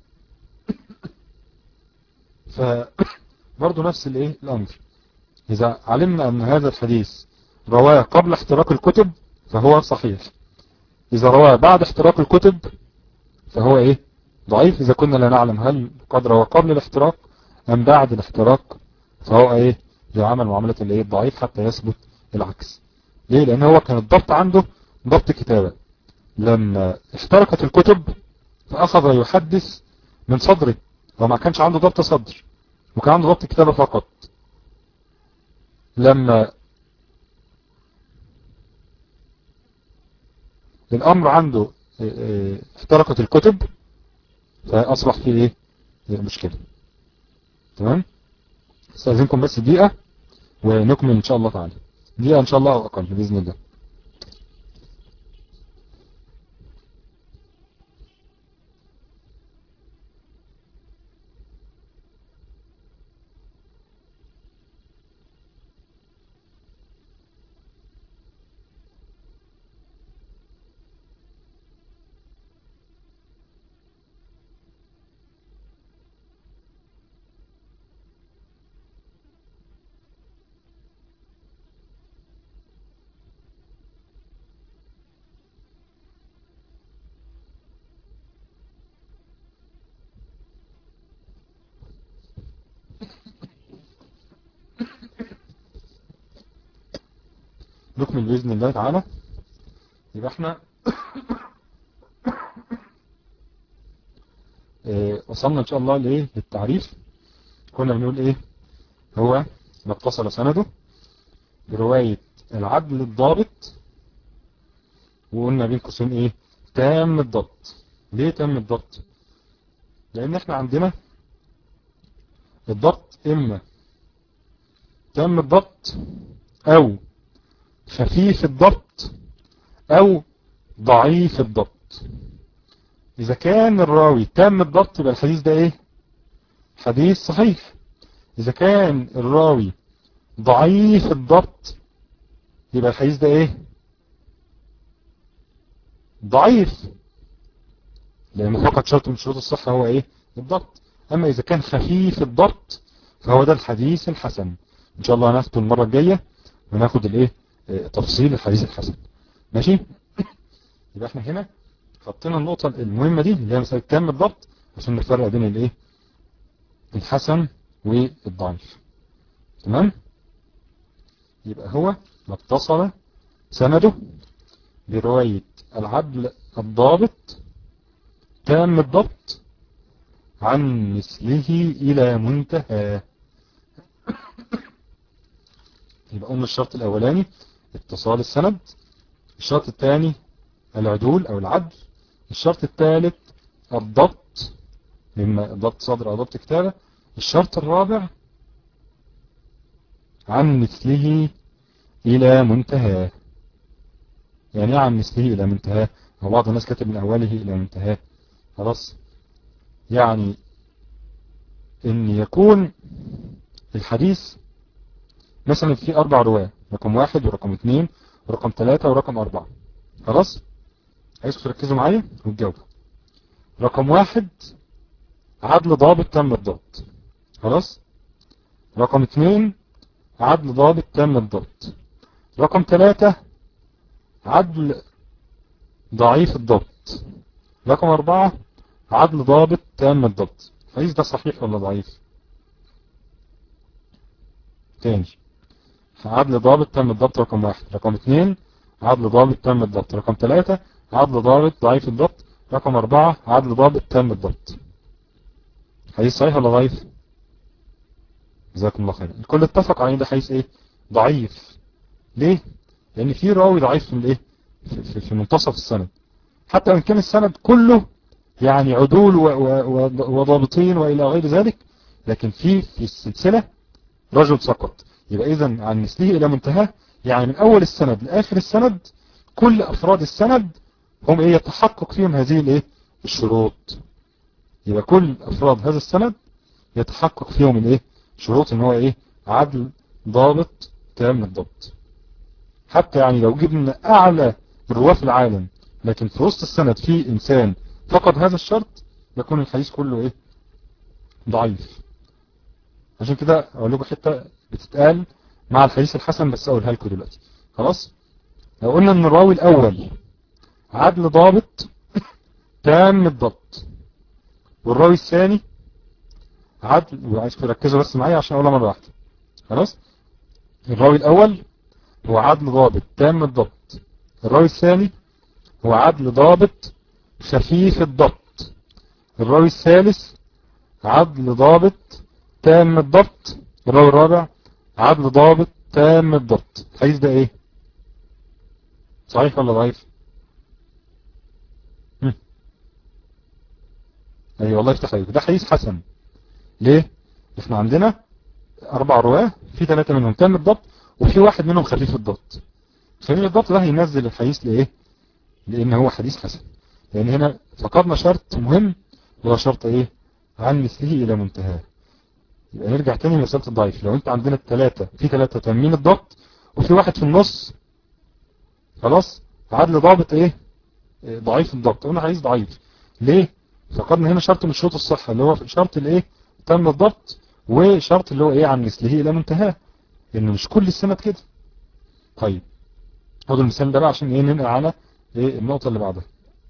فبرضه نفس الايه الامر اذا علمنا ان هذا الحديث رواه قبل احتراق الكتب فهو صحيح إذا رواه بعد احتراق الكتب فهو إيه ضعيف إذا كنا لا نعلم هل قد روى قبل الاحتراق أم بعد الاحتراق فهو إيه يعمل معاملة الإيه الضعيف حتى يثبت العكس ليه لأن هو كان الضبط عنده ضبط كتابة لما احترقت الكتب فأخذ يحدث من صدره وما كانش عنده ضبط صدر وكان عنده ضبط كتابة فقط لما الأمر عنده احترقت الكتب فأصبح فيه ايه مشكلة تمام استاذنكم بس دقيقة ونكمل ان شاء الله تعالى دقيقة ان شاء الله او اقل بإذن الله نكمل بإذن الله تعالى يبقى احنا اه وصلنا ان شاء الله لايه للتعريف كنا بنقول ايه هو ما اتصل سنده برواية العدل الضابط وقلنا بين قوسين ايه تام الضبط ليه تام الضبط لان احنا عندنا الضبط اما تام الضبط او خفيف الضبط او ضعيف الضبط اذا كان الراوي تام الضبط يبقى الحديث ده ايه حديث صحيح اذا كان الراوي ضعيف الضبط يبقى الحديث ده ايه ضعيف لانه فقط شرط من شروط الصحة هو ايه الضبط اما اذا كان خفيف الضبط فهو ده الحديث الحسن ان شاء الله هناخده المرة الجاية وناخد الايه تفصيل الحديث الحسن ماشي يبقى احنا هنا حطينا النقطة المهمة دي اللي هي مسألة كام الضبط عشان نفرق بين الايه الحسن والضعيف تمام يبقى هو ما اتصل سنده برواية العدل الضابط تام الضبط عن مثله إلى منتهى يبقى قلنا الشرط الأولاني اتصال السند الشرط الثاني العدول أو العدل الشرط الثالث الضبط مما ضبط صدر أو ضبط كتابة الشرط الرابع عن مثله إلى منتهى يعني ايه عن مثله إلى منتهى هو بعض الناس كتب من أوله إلى منتهى خلاص يعني ان يكون الحديث مثلا في اربع رواة رقم واحد ورقم اثنين ورقم ثلاثة ورقم اربعة خلاص عايزكم تركزوا معايا وتجاوبوا رقم واحد عدل ضابط تم الضبط خلاص رقم اثنين عدل ضابط تم الضبط رقم ثلاثة عدل ضعيف الضبط رقم اربعة عدل ضابط تام الضبط الحديث ده صحيح ولا ضعيف تاني عدل ضابط تام الضبط رقم واحد رقم اثنين عدل ضابط تام الضبط رقم ثلاثة عدل ضابط ضعيف الضبط رقم اربعة عدل ضابط تام الضبط حديث صحيح ولا ضعيف جزاكم الله خير الكل اتفق على ان ده حديث ايه ضعيف ليه لان في راوي ضعيف في الايه في, في, في منتصف السند حتى وان كان السند كله يعني عدول وضابطين وإلى غير ذلك لكن في في السلسلة رجل سقط يبقى إذا عن مثله إلى منتهى يعني من أول السند لآخر السند كل أفراد السند هم إيه يتحقق فيهم هذه الإيه الشروط يبقى كل أفراد هذا السند يتحقق فيهم الإيه شروط إن هو إيه عدل ضابط تام الضبط حتى يعني لو جبنا أعلى الرواة في العالم لكن في وسط السند في إنسان فقد هذا الشرط يكون الحديث كله ايه ضعيف عشان كده اقول لكم حته بتتقال مع الحديث الحسن بس اقولها لكم دلوقتي خلاص لو قلنا ان الراوي الاول عدل ضابط تام الضبط والراوي الثاني عدل وعايز تركزوا بس معايا عشان اقولها مرة واحدة خلاص الراوي الاول هو عدل ضابط تام الضبط الراوي الثاني هو عدل ضابط خفيف الضبط الراوي الثالث عدل ضابط تام الضبط الراوي الرابع عدل ضابط تام الضبط الحديث ده ايه صحيح ولا ضعيف اي أيوة والله يفتح عليك ده حديث حسن ليه احنا عندنا اربع رواه في ثلاثة منهم تام الضبط وفي واحد منهم خفيف الضبط خفيف الضبط ده هينزل الحديث لايه لان هو حديث حسن لان هنا فقدنا شرط مهم وهو شرط ايه عن مثله الى منتهاه يبقى نرجع تاني لمسألة الضعيف لو انت عندنا الثلاثة في ثلاثة تامين الضبط وفي واحد في النص خلاص عدل ضابط ايه ضعيف الضبط قلنا حديث ضعيف ليه فقدنا هنا شرط من شروط الصحة اللي هو شرط الايه تم الضبط وشرط اللي هو ايه عن مثله الى منتهاه لانه مش كل السند كده طيب خدوا المثال ده بقى عشان ايه ننقل على ايه النقطة اللي بعدها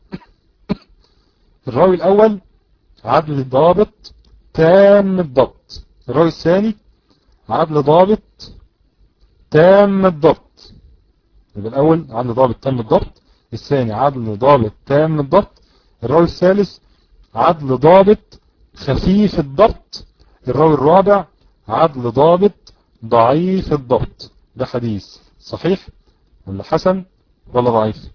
الراوي الاول عدل ضابط تام الضبط الراوي الثاني عدل ضابط تام الضبط يبقى الاول عدل ضابط تام الضبط الثاني عدل ضابط تام الضبط الراوي الثالث عدل ضابط خفيف الضبط الراوي الرابع عدل ضابط ضعيف الضبط ده حديث صحيح ولا حسن ولا ضعيف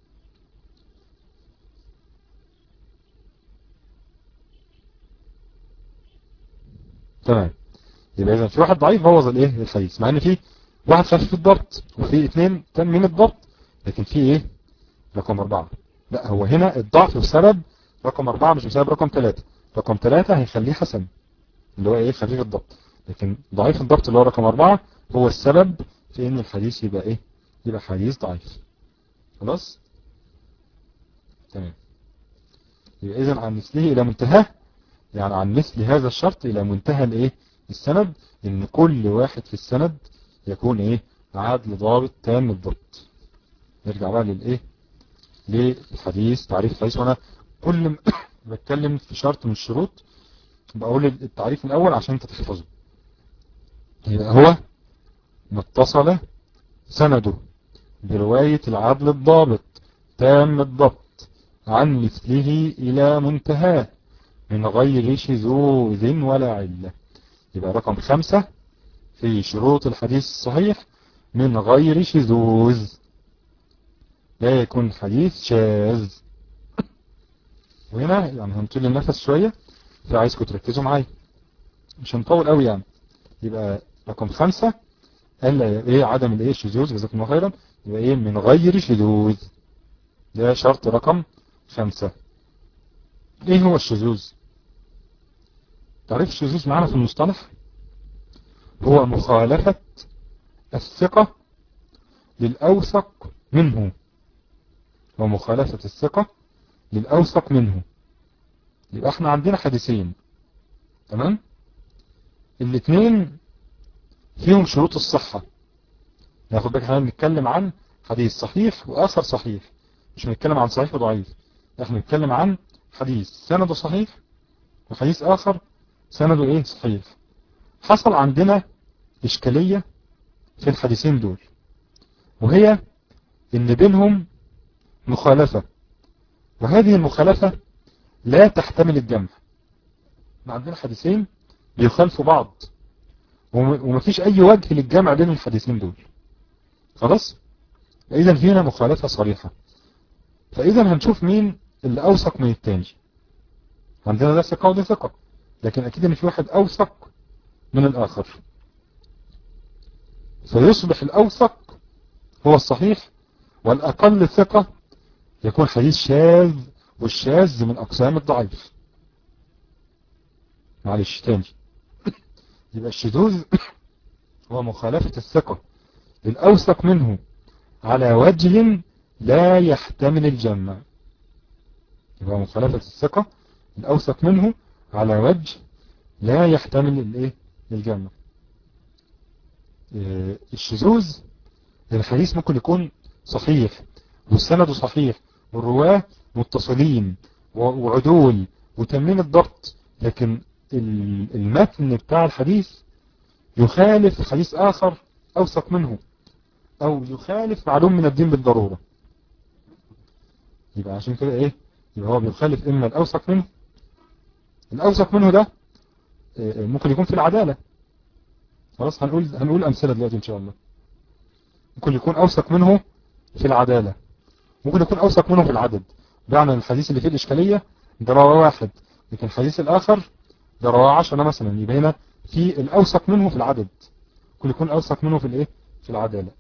تمام يبقى اذا في واحد ضعيف بوظ الايه الحديث مع ان في واحد خفيف الضبط وفي اثنين تمين الضبط لكن في ايه رقم اربعة لا هو هنا الضعف بسبب رقم اربعة مش بسبب رقم ثلاثة رقم ثلاثة هيخليه حسن اللي هو ايه خفيف الضبط لكن ضعيف الضبط اللي هو رقم اربعة هو السبب في ان الحديث يبقى ايه يبقى حديث ضعيف خلاص تمام يبقى اذا عن مثله الى منتهاه يعني عن مثل هذا الشرط الى منتهى الايه السند ان كل واحد في السند يكون ايه عادل ضابط تام الضبط نرجع بقى للايه للحديث تعريف الحديث وانا كل ما بتكلم في شرط من الشروط بقول التعريف الاول عشان انت تحفظه يبقى هو متصل سنده برواية العدل الضابط تام الضبط عن مثله إلى منتهاه من غير شذوذ ولا علة يبقى رقم خمسة في شروط الحديث الصحيح من غير شذوذ لا يكون حديث شاذ وهنا يعني هنطول النفس شوية فعايزكم تركزوا معايا مش هنطول قوي يعني يبقى رقم خمسة قال ايه عدم الايه الشذوذ جزاكم الله خيرا يبقى ايه من غير شذوذ ده شرط رقم خمسة ايه هو الشذوذ تعريف الشذوذ معنا في المصطلح هو مخالفة الثقة للأوثق منه ومخالفة الثقة للأوثق منه يبقى احنا عندنا حديثين تمام الاثنين فيهم شروط الصحة ناخد بالك احنا بنتكلم عن حديث صحيح وآخر صحيح مش بنتكلم عن صحيح وضعيف احنا بنتكلم عن حديث سنده صحيح وحديث آخر سنده ايه صحيح حصل عندنا إشكالية في الحديثين دول وهي ان بينهم مخالفة وهذه المخالفة لا تحتمل الجمع عندنا حديثين بيخالفوا بعض ومفيش اي وجه للجمع بين الحديثين دول خلاص اذا هنا مخالفة صريحة فاذا هنشوف مين اللي اوثق من التاني عندنا ده ثقة وده ثقة لكن اكيد ان في واحد اوثق من الاخر فيصبح الاوثق هو الصحيح والاقل ثقة يكون حديث شاذ والشاذ من اقسام الضعيف معلش تاني يبقى الشذوذ هو مخالفة الثقة للأوثق منه على وجه لا يحتمل الجمع يبقى مخالفة الثقة الأوثق منه على وجه لا يحتمل الايه الجمع الشذوذ الحديث ممكن يكون صحيح والسند صحيح والرواه متصلين وعدول وتمرين الضبط لكن المتن بتاع الحديث يخالف حديث آخر أوثق منه أو يخالف معلوم من الدين بالضرورة يبقى عشان كده إيه يبقى هو بيخالف إما الأوثق منه الأوثق منه ده ممكن يكون في العدالة خلاص هنقول هنقول أمثلة دلوقتي إن شاء الله ممكن يكون أوثق منه في العدالة ممكن يكون أوثق منه في العدد بمعنى الحديث اللي فيه الإشكالية ده رواه واحد لكن الحديث الآخر ده رواه عشرة مثلا يبقى هنا في الأوثق منه في العدد ممكن يكون أوثق منه في الإيه في العدالة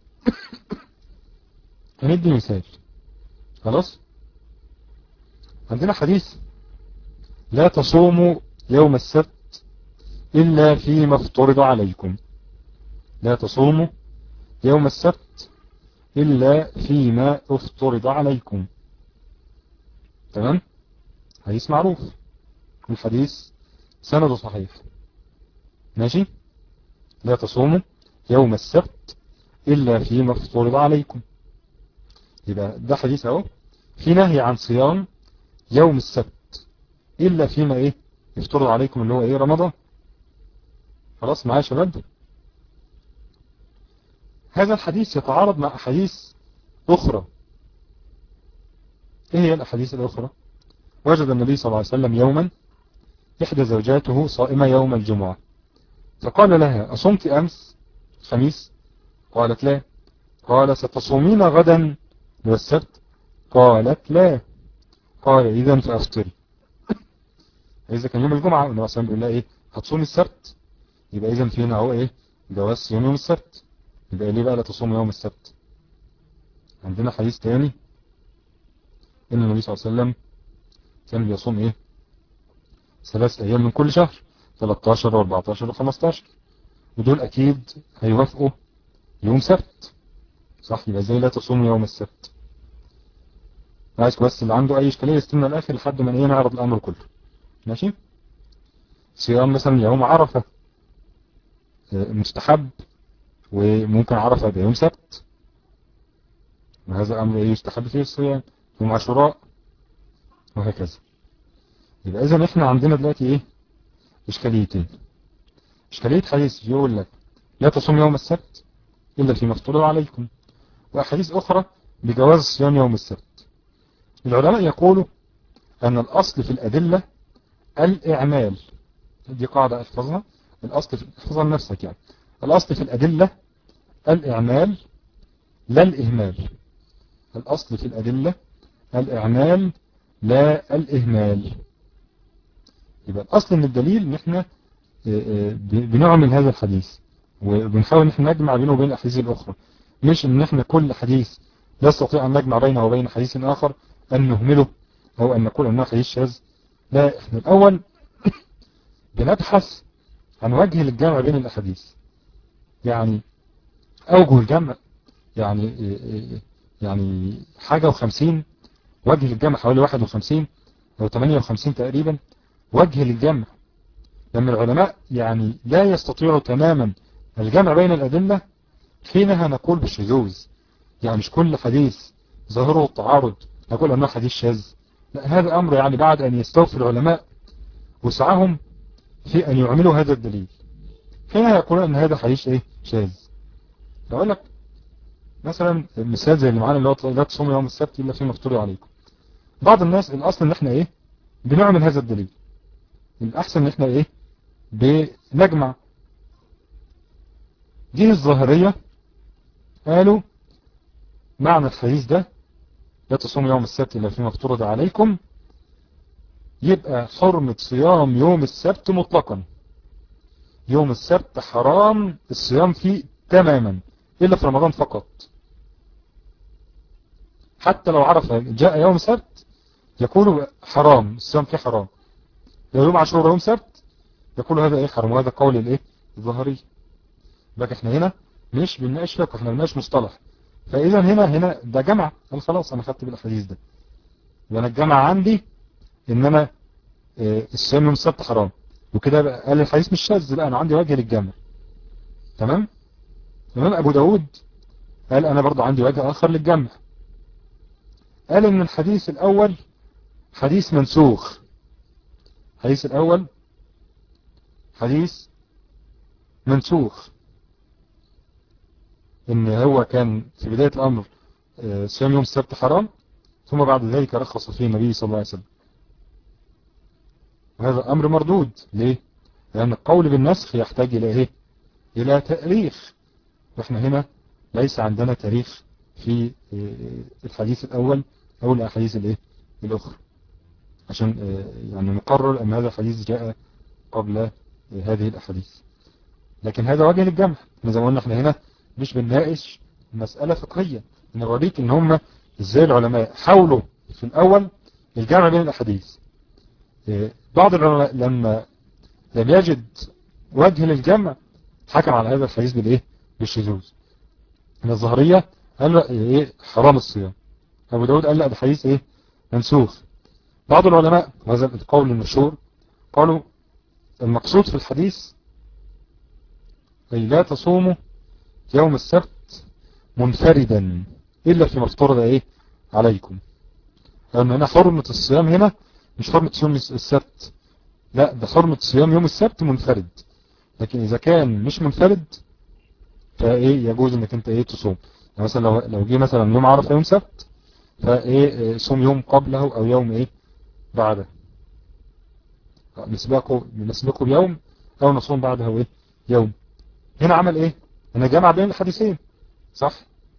هندي مثال خلاص عندنا حديث لا تصوموا يوم السبت إلا فيما افترض عليكم لا تصوموا يوم السبت إلا فيما افترض عليكم تمام حديث معروف الحديث سنده صحيح ماشي لا تصوموا يوم السبت إلا فيما افترض عليكم يبقى ده حديث اهو في نهي عن صيام يوم السبت إلا فيما إيه يفترض عليكم اللي هو إيه رمضان خلاص معايا شباب هذا الحديث يتعارض مع أحاديث أخرى إيه هي الأحاديث الأخرى وجد النبي صلى الله عليه وسلم يوما إحدى زوجاته صائمة يوم الجمعة فقال لها أصمت أمس خميس قالت لا قال ستصومين غدا والسبت قالت لا قال إذا فأفطري إذا كان يوم الجمعة النبي صلى الله عليه وسلم إيه هتصومي السبت يبقى إذا فينا هو إيه جواز صيام يوم السبت يبقى ليه بقى لا تصوم يوم السبت عندنا حديث تاني إن النبي صلى الله عليه وسلم كان بيصوم إيه ثلاث أيام من كل شهر 13 و14 و15 ودول أكيد هيوافقوا يوم سبت صح يبقى زي لا تصوم يوم السبت عايزك بس اللي عنده أي إشكالية يستنى الآخر لحد ما إيه نعرض الأمر كله ماشي صيام مثلا يوم عرفة مستحب وممكن عرفة يبقى يوم سبت وهذا أمر يستحب فيه الصيام يوم عاشوراء وهكذا يبقى إذا إحنا عندنا دلوقتي إيه إشكاليتين إشكالية حديث يقول لك لا تصوم يوم السبت إلا فيما افترض عليكم وأحاديث أخرى بجواز صيام يوم السبت العلماء يقولوا أن الأصل في الأدلة الإعمال دي قاعدة احفظها الأصل في احفظها لنفسك يعني الأصل في الأدلة الإعمال لا الإهمال الأصل في الأدلة الإعمال لا الإهمال يبقى الأصل من الدليل ان احنا بنعمل هذا الحديث وبنحاول ان احنا نجمع بينه وبين الأحاديث الأخرى مش ان احنا كل حديث لا نستطيع أن نجمع بينه وبين حديث آخر أن نهمله أو أن نقول أنه حديث شاذ لا احنا الأول بنبحث عن وجه للجمع بين الأحاديث يعني أوجه الجمع يعني يعني حاجة وخمسين وجه للجمع حوالي واحد وخمسين أو تمانية وخمسين تقريبا وجه للجمع لما العلماء يعني لا يستطيعوا تماما الجمع بين الأدلة حينها نقول بالشذوذ يعني مش كل حديث ظاهره التعارض نقول أنه حديث شاذ لا هذا أمر يعني بعد أن يستوفي العلماء وسعهم في أن يعملوا هذا الدليل حينها يقولون أن هذا حديث إيه شاذ بقول لك مثلا مثال زي اللي معانا اللي هو لا تصوموا يوم السبت إلا فيما افترض عليكم بعض الناس الأصل إن احنا إيه بنعمل هذا الدليل الأحسن إن احنا إيه بنجمع دين الظاهرية قالوا معنى الحديث ده لا تصوم يوم السبت إلا فيما افترض عليكم يبقى حرمة صيام يوم السبت مطلقا يوم السبت حرام الصيام فيه تماما إلا في رمضان فقط حتى لو عرف جاء يوم سبت يقول حرام الصيام فيه حرام لو يوم عاشوراء يوم سبت يقول هذا ايه حرام وهذا قول الايه الظاهري بقى احنا هنا مش بنناقش فقه احنا بنناقش مصطلح فاذا هنا هنا ده جمع قال خلاص انا خدت بالاحاديث ده وانا الجمع عندي ان انا اه الصيام يوم السبت حرام وكده قال الحديث مش شاذ لا انا عندي وجه للجمع تمام الامام ابو داود قال انا برضو عندي وجه اخر للجمع قال ان الحديث الاول حديث منسوخ الحديث الاول حديث منسوخ ان هو كان في بداية الامر صيام يوم السبت حرام ثم بعد ذلك رخص فيه النبي صلى الله عليه وسلم وهذا امر مردود ليه لان القول بالنسخ يحتاج الى ايه الى تاريخ واحنا هنا ليس عندنا تاريخ في الحديث الاول او الاحاديث الايه الاخرى عشان يعني نقرر ان هذا الحديث جاء قبل هذه الاحاديث لكن هذا وجه للجمع زي ما قلنا احنا هنا مش بنناقش مسألة فقهية نوريك ان هم ازاي العلماء حاولوا في الاول الجمع بين الاحاديث بعض العلماء لما لم يجد وجه للجمع حكم على هذا الحديث بالايه بالشذوذ من الظهرية قال له ايه حرام الصيام ابو داود قال لا ده حديث ايه منسوخ بعض العلماء وهذا القول المشهور قالوا المقصود في الحديث أي لا تصوموا يوم السبت منفردا إلا فيما افترض إيه عليكم لأن هنا حرمة الصيام هنا مش حرمة صيام السبت لا ده حرمة صيام يوم السبت منفرد لكن إذا كان مش منفرد فإيه يجوز إنك أنت إيه تصوم يعني مثلا لو لو جه مثلا يوم عرفة يوم سبت فإيه صوم يوم قبله أو يوم إيه بعده نسبقه نسبقه بيوم أو نصوم بعده إيه يوم هنا عمل إيه هنا جمع بين الحديثين صح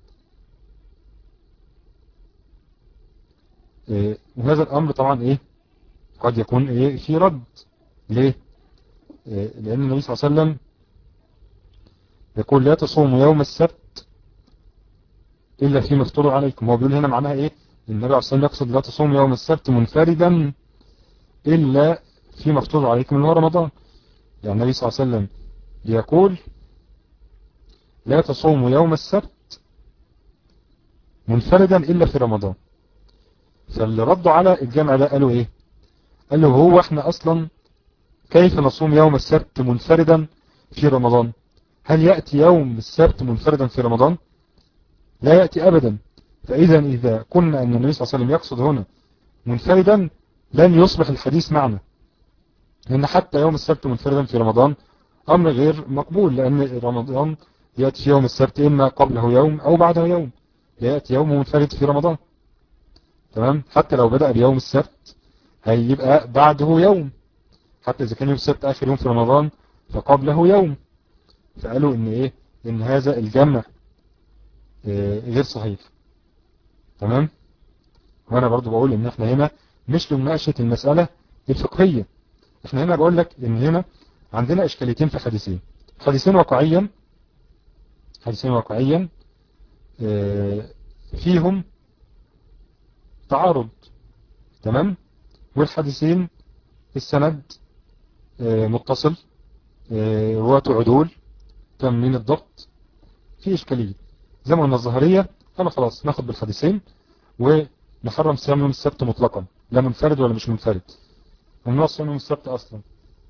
إيه وهذا الأمر طبعا إيه قد يكون إيه في رد ليه إيه لأن النبي صلى الله عليه وسلم يقول لا تصوموا يوم السبت إلا فيما افترض عليكم هو بيقول هنا معناها إيه النبي عليه الصلاة والسلام يقصد لا تصوموا يوم السبت منفردا إلا فيما افترض عليكم اللي هو رمضان يعني النبي صلى الله عليه وسلم يقول لا تصوموا يوم السبت منفردا إلا في رمضان فاللي ردوا على الجمع ده قالوا إيه قالوا هو احنا أصلا كيف نصوم يوم السبت منفردا في رمضان هل يأتي يوم السبت منفردا في رمضان لا يأتي أبدا فإذا إذا قلنا أن النبي صلى الله عليه وسلم يقصد هنا منفردا لن يصبح الحديث معنا لأن حتى يوم السبت منفردا في رمضان أمر غير مقبول لأن رمضان يأتي في يوم السبت إما قبله يوم أو بعده يوم يأتي يوم منفرد في رمضان تمام حتى لو بدأ بيوم السبت هيبقى بعده يوم حتى إذا كان يوم السبت آخر يوم في رمضان فقبله يوم فقالوا إن إيه إن هذا الجمع إيه غير صحيح تمام وأنا برضو بقول إن إحنا هنا مش لمناقشة المسألة الفقهية إحنا هنا بقول لك إن هنا عندنا إشكاليتين في حديثين حديثين واقعيا حديثين واقعيا إيه فيهم تعارض تمام والحديثين السند إيه متصل رواته عدول تمرين الضبط في إشكالية زي ما قلنا الظهرية أنا خلاص ناخد بالحديثين ونحرم صيام يوم السبت مطلقا لا منفرد ولا مش منفرد ممنوع صيام يوم السبت أصلا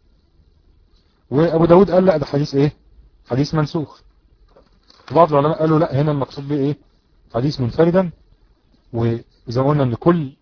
وأبو داود قال لا ده حديث إيه حديث منسوخ بعض العلماء قالوا لا هنا المقصود به إيه حديث منفردا وإذا ما قلنا أن كل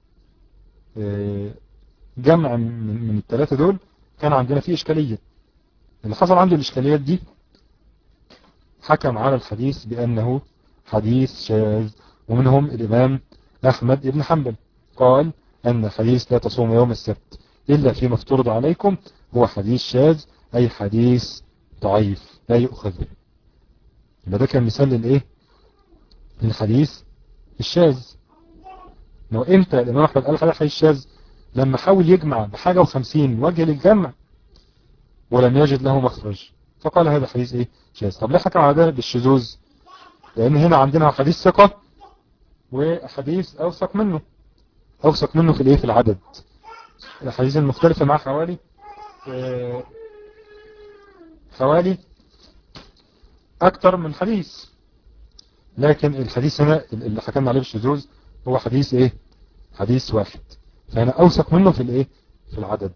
جمع من, من الثلاثة دول كان عندنا فيه إشكالية اللي حصل عنده الإشكاليات دي حكم على الحديث بأنه حديث شاذ ومنهم الإمام أحمد بن حنبل قال أن حديث لا تصوم يوم السبت إلا فيما افترض عليكم هو حديث شاذ أي حديث ضعيف لا يؤخذ به يبقى ده كان مثال للإيه للحديث الشاذ لو امتى الإمام أحمد قال حديث الشاذ لما حاول يجمع بحاجة وخمسين وجه للجمع ولم يجد له مخرج فقال هذا حديث ايه شاذ طب ليه حكم على ذلك بالشذوذ لان هنا عندنا حديث ثقة وحديث اوثق منه اوثق منه في الايه في العدد الحديث المختلفة مع حوالي اه حوالي اكتر من حديث لكن الحديث هنا اللي حكمنا عليه بالشذوذ هو حديث ايه حديث واحد فهنا اوثق منه في الايه في العدد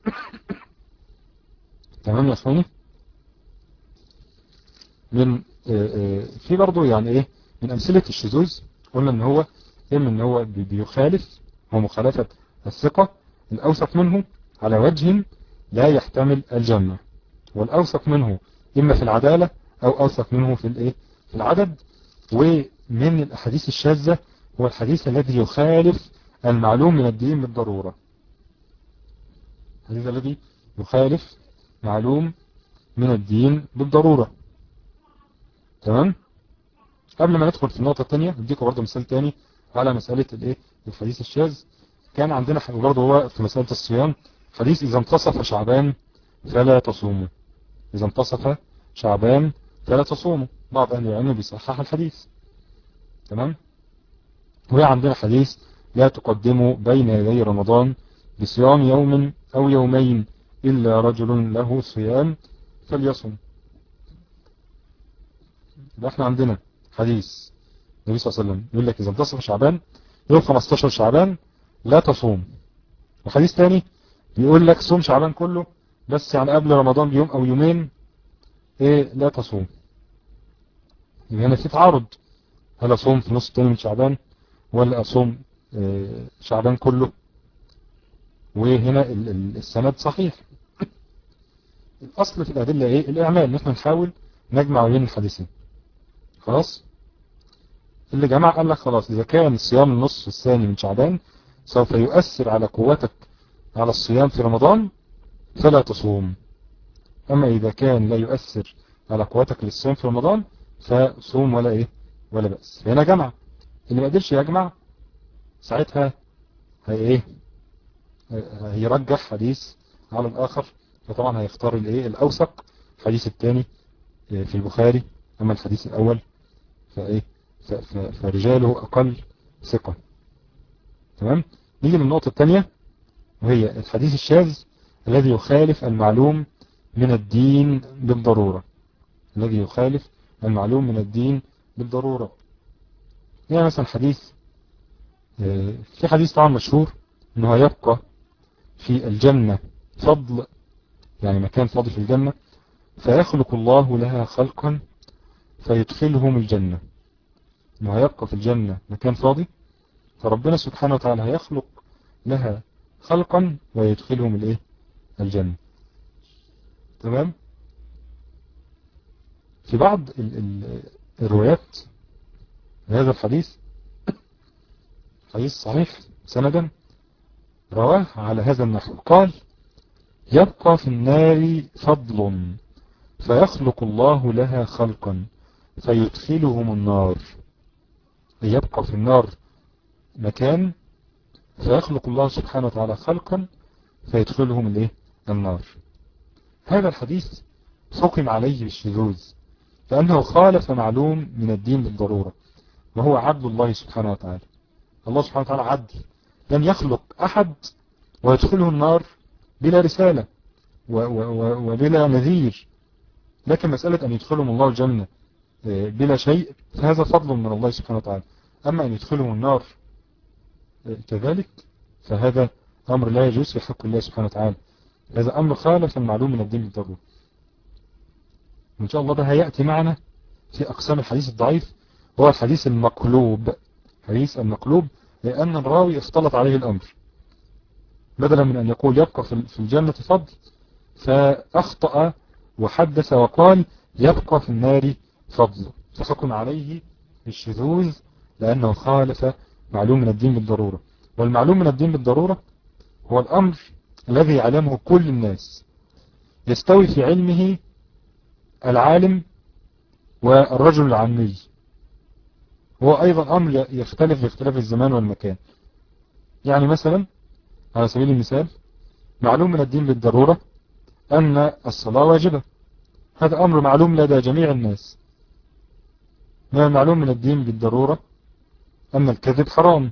تمام يا اخواني من في برضه يعني ايه من امثلة الشذوذ قلنا ان هو إما أن هو بيخالف هو مخالفة الثقة الأوثق منه على وجه لا يحتمل الجمع والأوثق منه إما في العدالة أو أوثق منه في الإيه في العدد ومن الأحاديث الشاذة هو الحديث الذي يخالف المعلوم من الدين بالضرورة الحديث الذي يخالف معلوم من الدين بالضرورة تمام قبل ما ندخل في النقطة الثانية اديكم برضه مثال تاني على مسألة الايه الحديث الشاذ كان عندنا برضه هو في مسألة الصيام حديث إذا انتصف شعبان فلا تصوموا إذا انتصف شعبان فلا تصوموا بعض أهل العلم بيصحح الحديث تمام وهي عندنا حديث لا تقدموا بين يدي رمضان بصيام يوم أو يومين إلا رجل له صيام فليصم يبقى احنا عندنا حديث النبي صلى الله عليه وسلم يقول لك إذا انتصف شعبان يوم 15 شعبان لا تصوم وحديث تاني بيقول لك صوم شعبان كله بس يعني قبل رمضان بيوم أو يومين ايه لا تصوم يبقى هنا في تعارض هل أصوم في نص التاني من شعبان ولا أصوم اه شعبان كله وهنا السند صحيح الأصل في الأدلة إيه الإعمال نحن نحاول نجمع بين الحديثين خلاص اللي جمع قال لك خلاص إذا كان صيام النصف الثاني من شعبان سوف يؤثر على قوتك على الصيام في رمضان فلا تصوم أما إذا كان لا يؤثر على قوتك للصيام في رمضان فصوم ولا إيه ولا بأس هنا جمع اللي ما قدرش يجمع ساعتها هي إيه هيرجح حديث على الآخر فطبعا هيختار الايه الأوثق الحديث الثاني في البخاري أما الحديث الأول فإيه فرجاله أقل ثقة تمام نيجي للنقطة الثانية وهي الحديث الشاذ الذي يخالف المعلوم من الدين بالضرورة الذي يخالف المعلوم من الدين بالضرورة يعني مثلا حديث في حديث طبعا مشهور انه يبقى في الجنة فضل يعني مكان فاضي في الجنة فيخلق الله لها خلقا فيدخلهم الجنة انه هيبقى في الجنة مكان فاضي فربنا سبحانه وتعالى هيخلق لها خلقا ويدخلهم الايه الجنة تمام في بعض ال ال الروايات هذا الحديث حديث صحيح سندا رواه على هذا النحو قال يبقى في النار فضل فيخلق الله لها خلقا فيدخلهم النار يبقى في النار مكان فيخلق الله سبحانه وتعالى خلقا فيدخلهم الايه النار هذا الحديث حكم عليه بالشذوذ فأنه خالف معلوم من الدين بالضرورة وهو عدل الله سبحانه وتعالى الله سبحانه وتعالى عدل لم يخلق أحد ويدخله النار بلا رسالة وبلا نذير لكن مسألة أن يدخلهم الله الجنة بلا شيء فهذا فضل من الله سبحانه وتعالى أما أن يدخلهم النار كذلك فهذا أمر لا يجوز في حق الله سبحانه وتعالى هذا أمر خالف المعلوم من الدين بالضرورة وإن شاء الله ده هيأتي معنا في أقسام الحديث الضعيف هو الحديث المقلوب حديث المقلوب لأن الراوي اختلط عليه الأمر بدلا من أن يقول يبقى في الجنة فضل فأخطأ وحدث وقال يبقى في النار فضل فحكم عليه بالشذوذ لأنه خالف معلوم من الدين بالضرورة والمعلوم من الدين بالضرورة هو الأمر الذي يعلمه كل الناس يستوي في علمه العالم والرجل العامي هو أيضا أمر يختلف باختلاف الزمان والمكان يعني مثلا على سبيل المثال معلوم من الدين بالضرورة أن الصلاة واجبة هذا أمر معلوم لدى جميع الناس من المعلوم من الدين بالضرورة أن الكذب حرام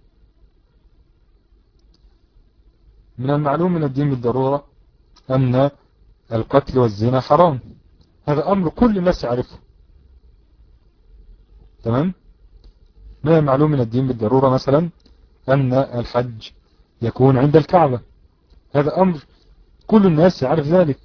من المعلوم من الدين بالضرورة أن القتل والزنا حرام هذا أمر كل الناس يعرفه تمام من المعلوم من الدين بالضرورة مثلا أن الحج يكون عند الكعبة هذا أمر كل الناس يعرف ذلك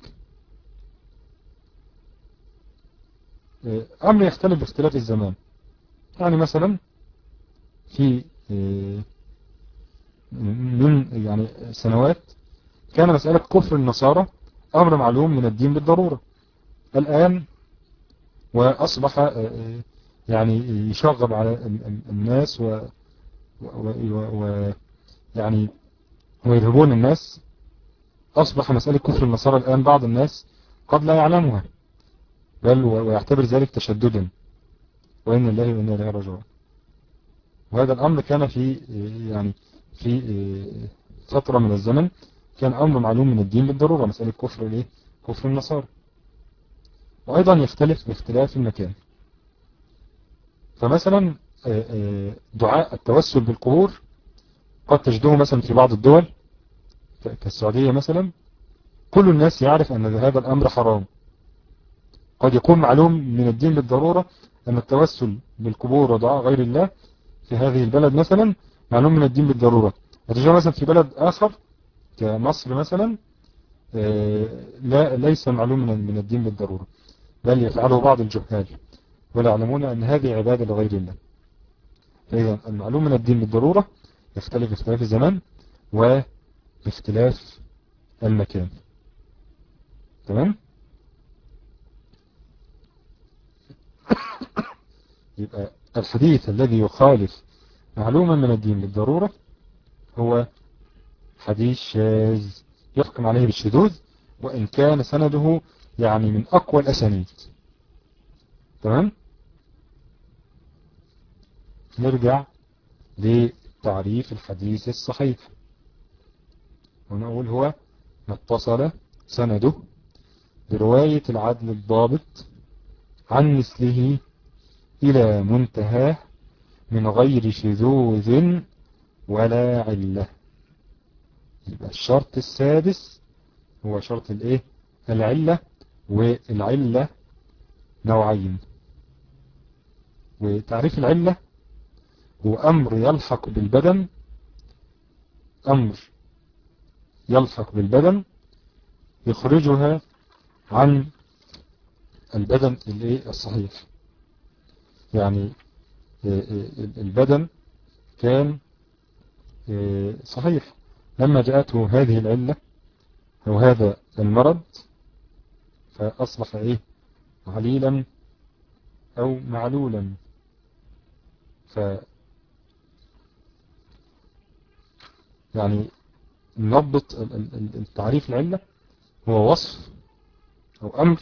أمر يختلف باختلاف الزمان يعني مثلا في من يعني سنوات كان مسألة كفر النصارى أمر معلوم من الدين بالضرورة الآن وأصبح يعني يشغب على الناس و, و, و يعني ويرهبون الناس أصبح مسألة كفر النصارى الآن بعض الناس قد لا يعلمها بل ويعتبر ذلك تشددا وإن الله وإن الله رجوع وهذا الأمر كان في يعني في فترة من الزمن كان أمر معلوم من الدين بالضرورة مسألة كفر الايه كفر النصارى وأيضا يختلف باختلاف المكان فمثلا دعاء التوسل بالقبور قد تجده مثلا في بعض الدول كالسعودية مثلا كل الناس يعرف أن هذا الأمر حرام قد يكون معلوم من الدين بالضرورة أن التوسل بالقبور ودعاء غير الله في هذه البلد مثلا معلوم من الدين بالضرورة وتجد مثلا في بلد آخر كمصر مثلا لا ليس معلوم من الدين بالضرورة بل يفعله بعض الجهال ولا يعلمون أن هذه عبادة لغير الله فإذا المعلوم من الدين بالضرورة يختلف اختلاف الزمان واختلاف المكان تمام يبقى الحديث الذي يخالف معلوما من الدين بالضرورة هو حديث شاذ يحكم عليه بالشذوذ وإن كان سنده يعني من أقوى الأسانيد تمام نرجع لتعريف الحديث الصحيح ونقول هو ما اتصل سنده برواية العدل الضابط عن مثله إلى منتهاه من غير شذوذ ولا علة يبقى الشرط السادس هو شرط الايه العلة والعلة نوعين وتعريف العلة هو أمر يلحق بالبدن أمر يلحق بالبدن يخرجها عن البدن الصحيح يعني البدن كان صحيح لما جاءته هذه العلة أو هذا المرض فأصبح إيه عليلا أو معلولا ف يعني نضبط التعريف العلة هو وصف أو أمر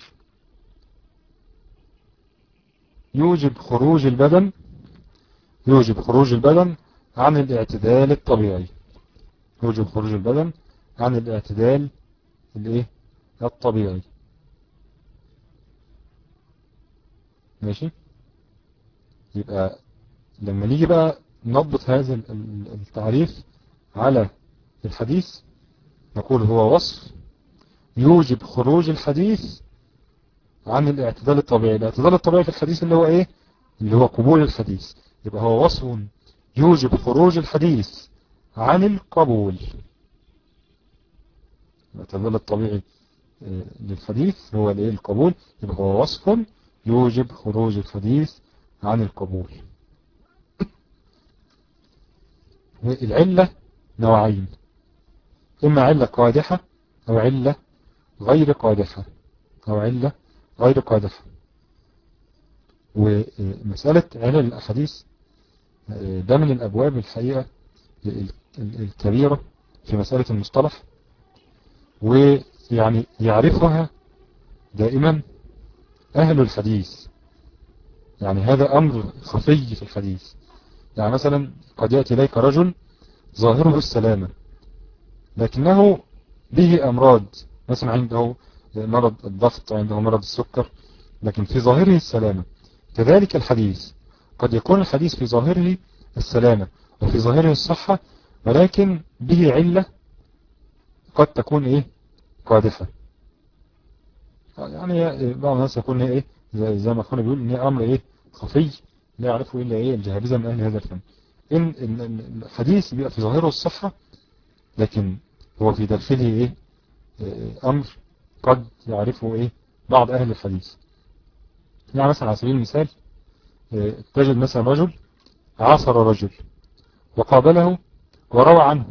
يوجب خروج البدن يوجب خروج البدن عن الاعتدال الطبيعي يوجب خروج البدن عن الاعتدال الايه الطبيعي ماشي يبقى لما نيجي بقى نضبط هذا التعريف على الحديث نقول هو وصف يوجب خروج الحديث عن الاعتدال الطبيعي الاعتدال الطبيعي في الحديث اللي هو ايه اللي هو قبول الحديث يبقى هو وصف يوجب خروج الحديث عن القبول الاعتدال الطبيعي للحديث هو الايه القبول يبقى هو وصف يوجب خروج الحديث عن القبول العلة نوعين إما علة قادحة أو علة غير قادحة أو علة غير قادحة ومسألة علل الأحاديث ده من الأبواب الحقيقة الكبيرة في مسألة المصطلح ويعني يعرفها دائما أهل الحديث يعني هذا أمر خفي في الحديث يعني مثلا قد يأتي إليك رجل ظاهره السلامة لكنه به أمراض مثلا عنده مرض الضغط عنده مرض السكر لكن في ظاهره السلامة كذلك الحديث قد يكون الحديث في ظاهره السلامة وفي ظاهره الصحة ولكن به علة قد تكون ايه قادحة يعني بعض الناس يقول ايه زي, زي ما اخونا بيقول ان هي امر ايه خفي لا يعرفه الا ايه الجهابزة من اهل هذا الفن ان الحديث بيبقى في ظاهره الصحة لكن هو في داخله ايه امر قد يعرفه ايه بعض اهل الحديث يعني مثلا على سبيل المثال تجد مثلا رجل عاصر رجل وقابله وروى عنه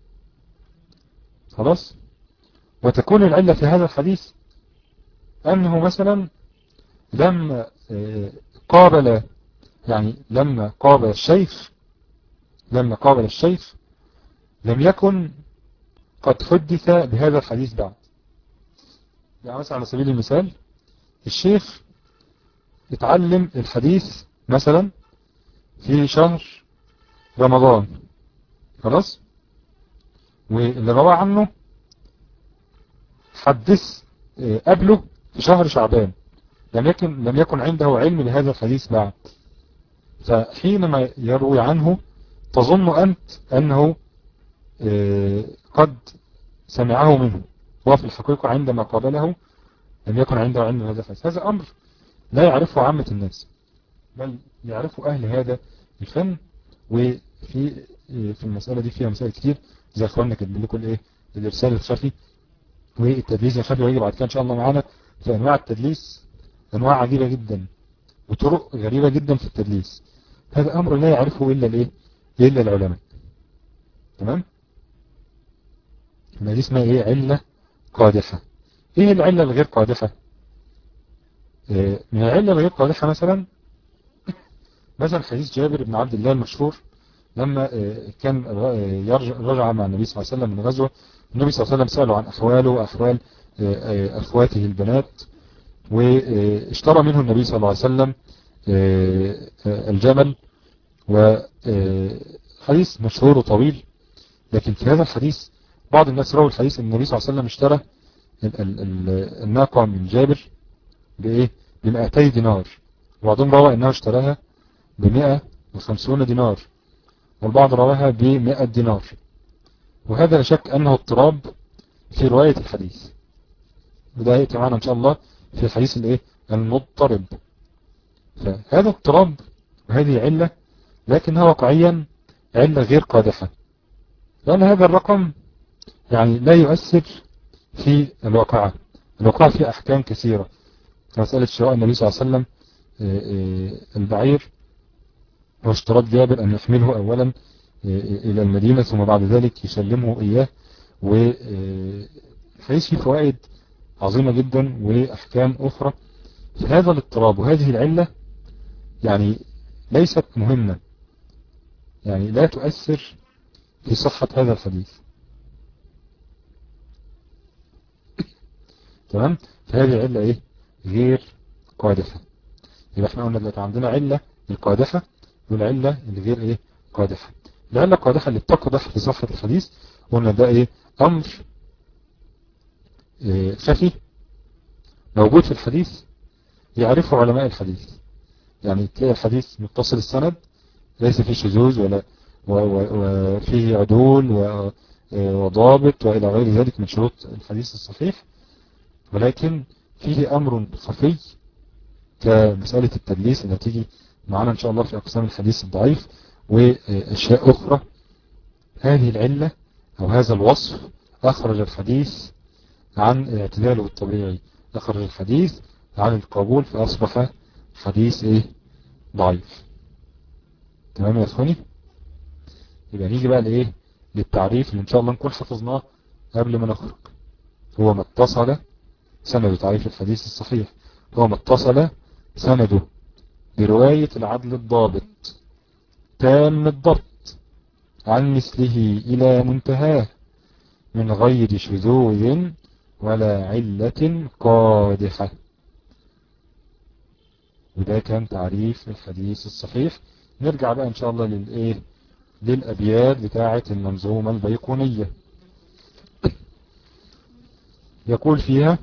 خلاص وتكون العلة في هذا الحديث أنه مثلا لما قابل يعني لما قابل الشيخ لما قابل الشيخ لم يكن قد حدث بهذا الحديث بعد يعني مثلا على سبيل المثال الشيخ اتعلم الحديث مثلا في شهر رمضان خلاص واللي روى عنه حدث قبله في شهر شعبان لم يكن لم يكن عنده علم بهذا الحديث بعد فحينما يروي عنه تظن أنت أنه قد سمعه منه وفي الحقيقة عندما قابله لم يكن عنده علم بهذا الحديث هذا أمر لا يعرفه عامة الناس بل يعرفه أهل هذا الفن وفي في المسألة دي فيها مسائل كتير زي اخواننا كاتبين لكم الايه الارسال الخفي والتدليس الخفي ويجي بعد كده ان شاء الله معانا في انواع التدليس انواع عجيبة جدا وطرق غريبة جدا في التدليس هذا امر لا يعرفه الا الايه الا العلماء تمام ما دي اسمها ايه علة قادحة ايه العلة الغير قادحة إيه من العلة الغير قادحة مثلا مثلا حديث جابر بن عبد الله المشهور لما كان رجع مع النبي صلى الله عليه وسلم من غزوة النبي صلى الله عليه وسلم سأله عن أحواله وأحوال أخواته البنات واشترى منه النبي صلى الله عليه وسلم الجمل وحديث مشهور وطويل لكن في هذا الحديث بعض الناس رووا الحديث ان النبي صلى الله عليه وسلم اشترى الناقة من جابر بإيه ب 200 دينار وبعضهم روى انه اشتراها ب 150 دينار والبعض رواها ب 100 دينار وهذا لا شك انه اضطراب في رواية الحديث وده يأتي معنا ان شاء الله في الحديث الايه المضطرب فهذا اضطراب وهذه علة لكنها واقعيا علة غير قادحة لأن هذا الرقم يعني لا يؤثر في الواقعة الواقعة فيها أحكام كثيرة مسألة شراء النبي صلى الله عليه وسلم البعير واشتراط جابر أن يحمله أولا إلى المدينة ثم بعد ذلك يسلمه إياه وحيث فيه فوائد عظيمة جدا وأحكام أخرى في هذا الاضطراب وهذه العلة يعني ليست مهمة يعني لا تؤثر في صحة هذا الحديث تمام فهذه علة ايه غير قادحة يبقى احنا قلنا دلوقتي عندنا علة القادحة والعلة الغير ايه قادحة العلة القادحة اللي بتقدح في صحة الحديث قلنا ده ايه امر إيه خفي موجود في الحديث يعرفه علماء الحديث يعني تلاقي الحديث متصل السند ليس فيه شذوذ ولا وفيه عدول وضابط وإلى غير ذلك من شروط الحديث الصحيح ولكن فيه أمر خفي كمسألة التدليس اللي تيجي معنا إن شاء الله في أقسام الحديث الضعيف وأشياء أخرى هذه العلة أو هذا الوصف أخرج الحديث عن اعتداله الطبيعي أخرج الحديث عن القبول فأصبح حديث إيه ضعيف تمام يا أخواني يبقى نيجي بقى لإيه للتعريف اللي إن شاء الله نكون حفظناه قبل ما نخرج هو ما اتصل سند تعريف الحديث الصحيح هو ما اتصل سنده برواية العدل الضابط تام الضبط عن مثله إلى منتهاه من غير شذوذ ولا علة قادحة وده كان تعريف الحديث الصحيح نرجع بقى ان شاء الله للايه للابيات بتاعة المنظومة البيقونية يقول فيها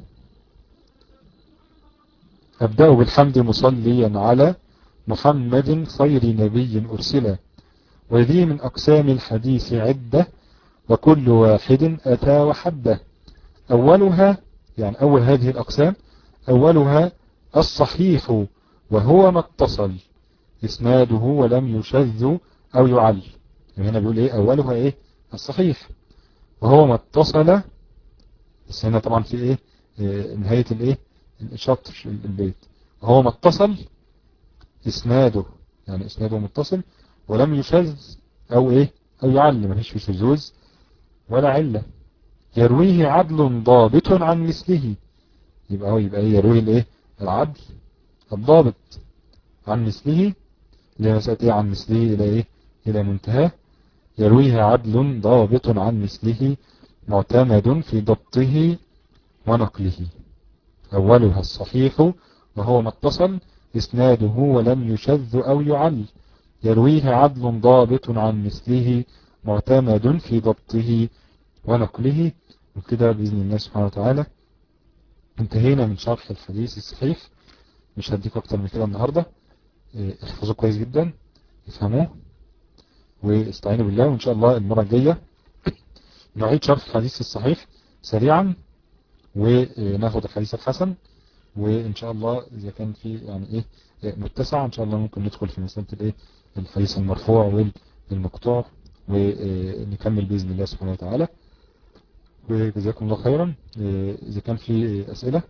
أبدأ بالحمد مصليا على محمد خير نبي أرسلا وذي من أقسام الحديث عدة وكل واحد أتى وحده أولها يعني أول هذه الأقسام أولها الصحيح وهو ما اتصل إسناده ولم يشذ أو يعل يعني هنا بيقول إيه أولها إيه الصحيح وهو ما اتصل بس هنا طبعا في إيه, إيه نهاية الإيه الشطر البيت وهو ما اتصل إسناده يعني إسناده متصل ولم يشذ او ايه او يعلم مفيش في شذوذ ولا علة يرويه عدل ضابط عن مثله يبقى هو يبقى ايه يرويه الايه العدل الضابط عن مثله لمسألة ايه عن مثله الى ايه الى منتهى يرويه عدل ضابط عن مثله معتمد في ضبطه ونقله أولها الصحيح وهو ما اتصل إسناده ولم يشذ أو يعل يرويه عدل ضابط عن مثله معتمد في ضبطه ونقله وكده بإذن الله سبحانه وتعالى انتهينا من شرح الحديث الصحيح مش هديك أكتر من كده النهاردة احفظوه كويس جدا افهموه واستعينوا بالله وإن شاء الله المرة الجاية نعيد شرح الحديث الصحيح سريعا وناخد الحديث الحسن وإن شاء الله إذا كان في يعني إيه متسع إن شاء الله ممكن ندخل في مسألة الإيه الحديث المرفوع والمقطوع ونكمل بإذن الله سبحانه وتعالى وجزاكم الله خيرا إذا كان في أسئلة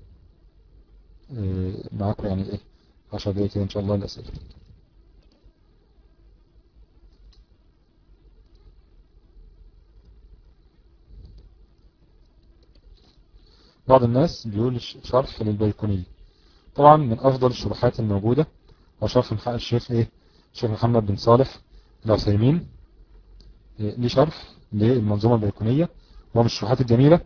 معاكم يعني إيه 10 دقايق كده إن شاء الله الأسئلة بعض الناس بيقول شرح للبيكوني طبعا من أفضل الشروحات الموجودة وشرح من حق الشيخ إيه الشيخ محمد بن صالح العثيمين ليه شرح للمنظومة البيكونية هو من الشروحات الجميلة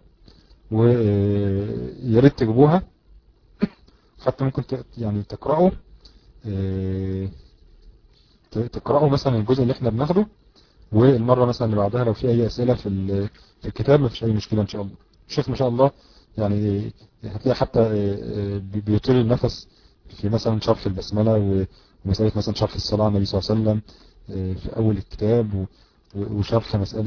وياريت تجيبوها حتى ممكن يعني تقرأوا تقرأوا مثلا الجزء اللي احنا بناخده والمرة مثلا اللي بعدها لو في أي أسئلة في في الكتاب ما فيش أي مشكلة إن شاء الله الشيخ ما شاء الله يعني هتلاقي حتى بيطيل النفس في مثلا شرح البسملة ومسألة مثلا شرح الصلاة على النبي صلى الله عليه وسلم في أول الكتاب وشرح مسألة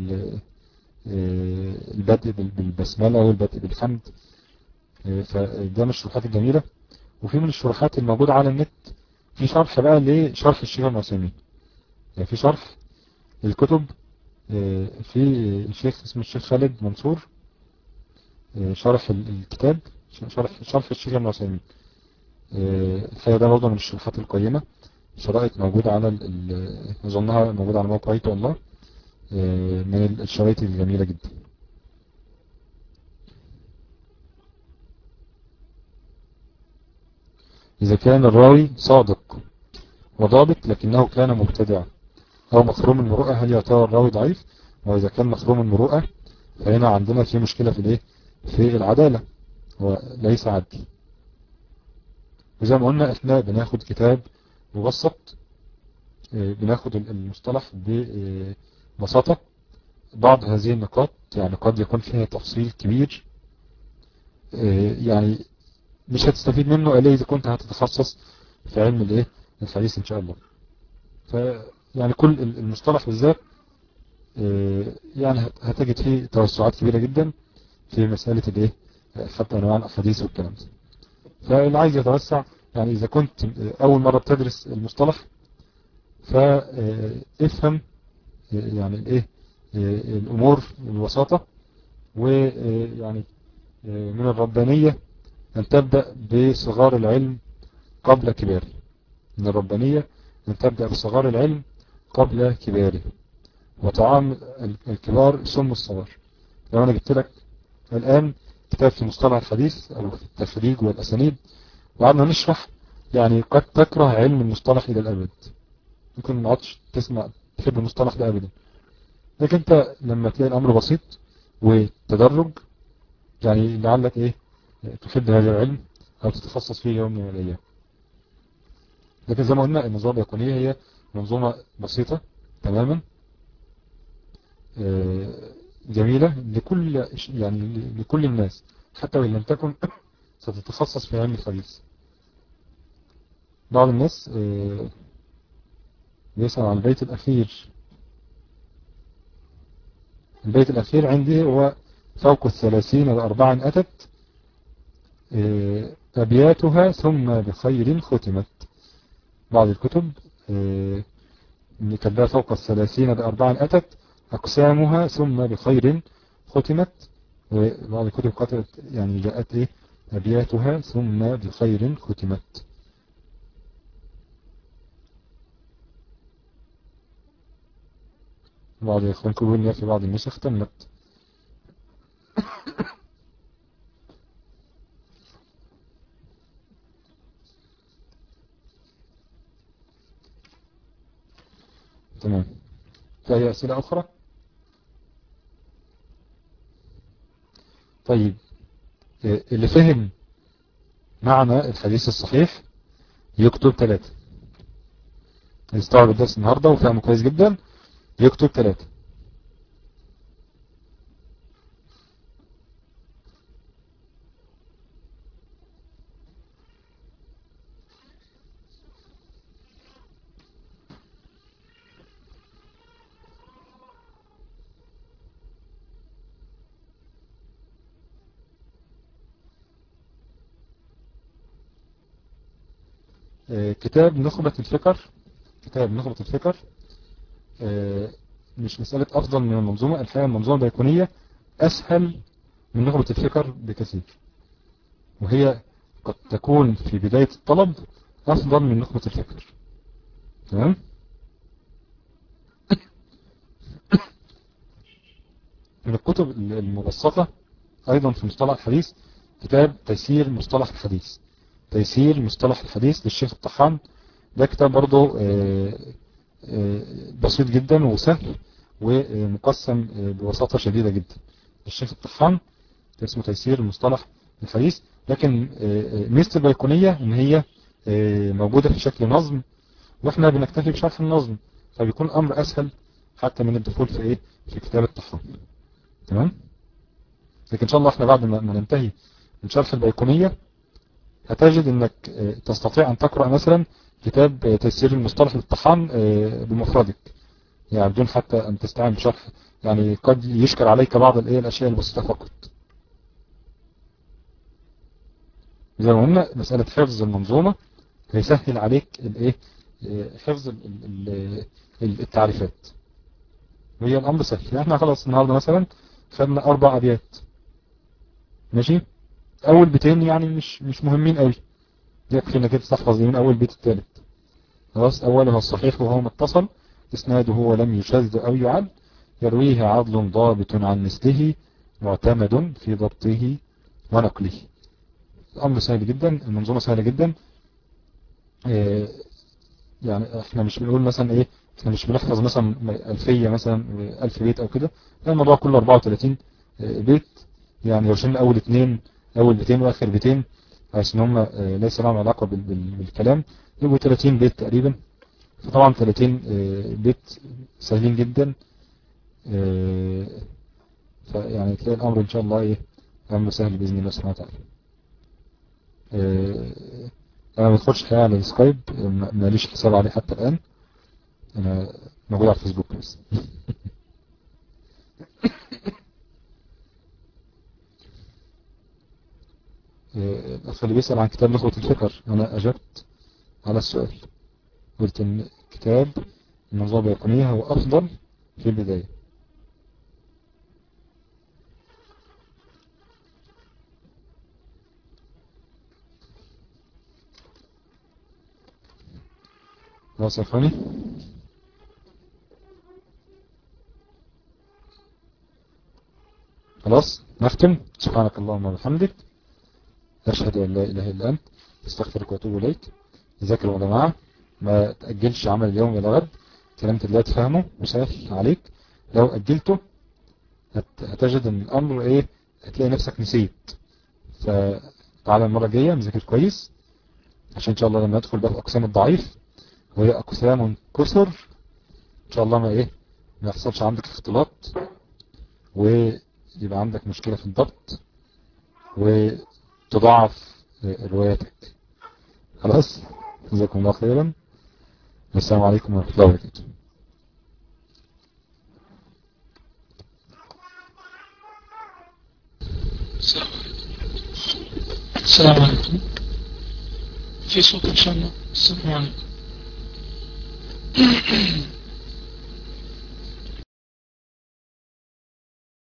البدء بالبسملة والبدء بالحمد فده من الشروحات الجميلة وفي من الشروحات الموجودة على النت في شرح بقى لشرح الشيخ المعسمين يعني في شرح الكتب في الشيخ اسمه الشيخ خالد منصور شرح الكتاب شرح شرح الشيخ المعسمين الحقيقة ده برضه من الشروحات القيمة شرائط موجودة على أظنها موجودة على موقع ايتو الله من الشرائط الجميلة جدا إذا كان الراوي صادق وضابط لكنه كان مبتدعا أو مخروم المروءة هل يعتبر الراوي ضعيف وإذا كان مخروم المروءة فهنا عندنا في مشكلة في الايه في العدالة هو ليس عدل وزي ما قلنا احنا بناخد كتاب مبسط بناخد المصطلح ببساطة بعض هذه النقاط يعني قد يكون فيها تفصيل كبير يعني مش هتستفيد منه إلا إذا كنت هتتخصص في علم الايه الحديث إن شاء الله ف يعني كل المصطلح بالذات يعني هتجد فيه توسعات كبيرة جدا في مسألة الايه حتى انواع الاحاديث والكلام ده فاللي عايز يتوسع يعني اذا كنت اول مرة بتدرس المصطلح فافهم يعني الايه الامور الوساطة ويعني من الربانية ان تبدأ بصغار العلم قبل كباره من الربانية ان تبدأ بصغار العلم قبل كباره وطعام الكبار سم الصغار لو انا جبت لك الآن كتاب في مصطلح الحديث أو التفريج والأسانيد وقعدنا نشرح يعني قد تكره علم المصطلح إلى الأبد ممكن ما عادش تسمع تحب المصطلح ده أبدا لكن أنت لما تلاقي الأمر بسيط وتدرج يعني لعلك إيه تحب هذا العلم أو تتخصص فيه يوم من الأيام لكن زي ما قلنا النظام اليقونية هي منظومة بسيطة تماما جميلة لكل يعني لكل الناس حتى وإن لم تكن ستتخصص في علم الحديث بعض الناس بيسأل عن البيت الأخير البيت الأخير عندي هو فوق الثلاثين وأربعا أتت أبياتها ثم بخير ختمت بعض الكتب كتبها فوق الثلاثين بأربعا أتت أقسامها ثم بخير ختمت وبعض الكتب قتلت يعني جاءت إيه أبياتها ثم بخير ختمت بعض الإخوان يقولون لي في بعض النسخ تمت تمام في أي أسئلة أخرى طيب اللي فهم معنى الحديث الصحيح يكتب ثلاثة يستوعب الدرس النهاردة وفهمه كويس جدا يكتب ثلاثة كتاب نخبة الفكر كتاب نخبة الفكر مش مسألة أفضل من المنظومة الحقيقة المنظومة البيكونية أسهل من نخبة الفكر بكثير وهي قد تكون في بداية الطلب أفضل من نخبة الفكر تمام من الكتب المبسطة أيضا في مصطلح الحديث كتاب تيسير مصطلح الحديث تيسير مصطلح الحديث للشيخ الطحان ده كتاب برضه بسيط جدا وسهل ومقسم ببساطة شديدة جدا الشيخ الطحان اسمه تيسير مصطلح الحديث لكن ميزة البيكونية ان هي موجودة في شكل نظم واحنا بنكتفي بشرح النظم فبيكون الامر اسهل حتى من الدخول في ايه في كتاب الطحان تمام لكن ان شاء الله احنا بعد ما ننتهي من شرح البيكونية هتجد انك تستطيع ان تقرأ مثلا كتاب تيسير المصطلح للطحان بمفردك يعني بدون حتى ان تستعين بشرح يعني قد يشكر عليك بعض الايه الاشياء البسيطة فقط زي ما قلنا مسألة حفظ المنظومة هيسهل عليك الايه حفظ التعريفات وهي الامر سهل يعني احنا خلاص النهاردة مثلا خدنا اربع ابيات ماشي اول بيتين يعني مش مش مهمين قوي يكفي انك تحفظ من اول بيت الثالث خلاص اولها الصحيح وهو متصل اسناده هو لم يشذ او يعد يرويه عدل ضابط عن مثله معتمد في ضبطه ونقله الامر سهل جدا المنظومة سهلة جدا إيه يعني احنا مش بنقول مثلا ايه احنا مش بنحفظ مثلا الفية مثلا الف بيت او كده الموضوع كله 34 بيت يعني لو شلنا اول اثنين اول بيتين واخر بيتين عشان هم ليس لهم علاقة بالكلام يبقوا 30 بيت تقريبا فطبعا 30 بيت سهلين جدا فيعني تلاقي الامر ان شاء الله ايه امر سهل باذن الله سبحانه وتعالى انا ما بدخلش حقيقة على السكايب ماليش حساب عليه حتى الان انا موجود على الفيسبوك بس الأخ اللي بيسأل عن كتاب نخبة الفكر أنا أجبت على السؤال قلت إن كتاب النظام اليقينية هو أفضل في البداية خلاص يا أخواني خلاص نختم سبحانك اللهم وبحمدك أشهد أن لا إله إلا أنت استغفرك وأتوب إليك ذاكروا يا جماعة ما تأجلش عمل اليوم إلى غد كلام الله تفهمه وسهل عليك لو أجلته هتجد أن الأمر إيه هتلاقي نفسك نسيت فتعالى المرة الجاية نذاكر كويس عشان إن شاء الله لما ندخل بقى في أقسام الضعيف وهي أقسام كسر إن شاء الله ما إيه ما يحصلش عندك اختلاط ويبقى عندك مشكلة في الضبط و تضاعف رواياتك خلاص جزاكم الله خيرا والسلام عليكم ورحمة الله وبركاته السلام عليكم في صوت ان شاء الله السلام عليكم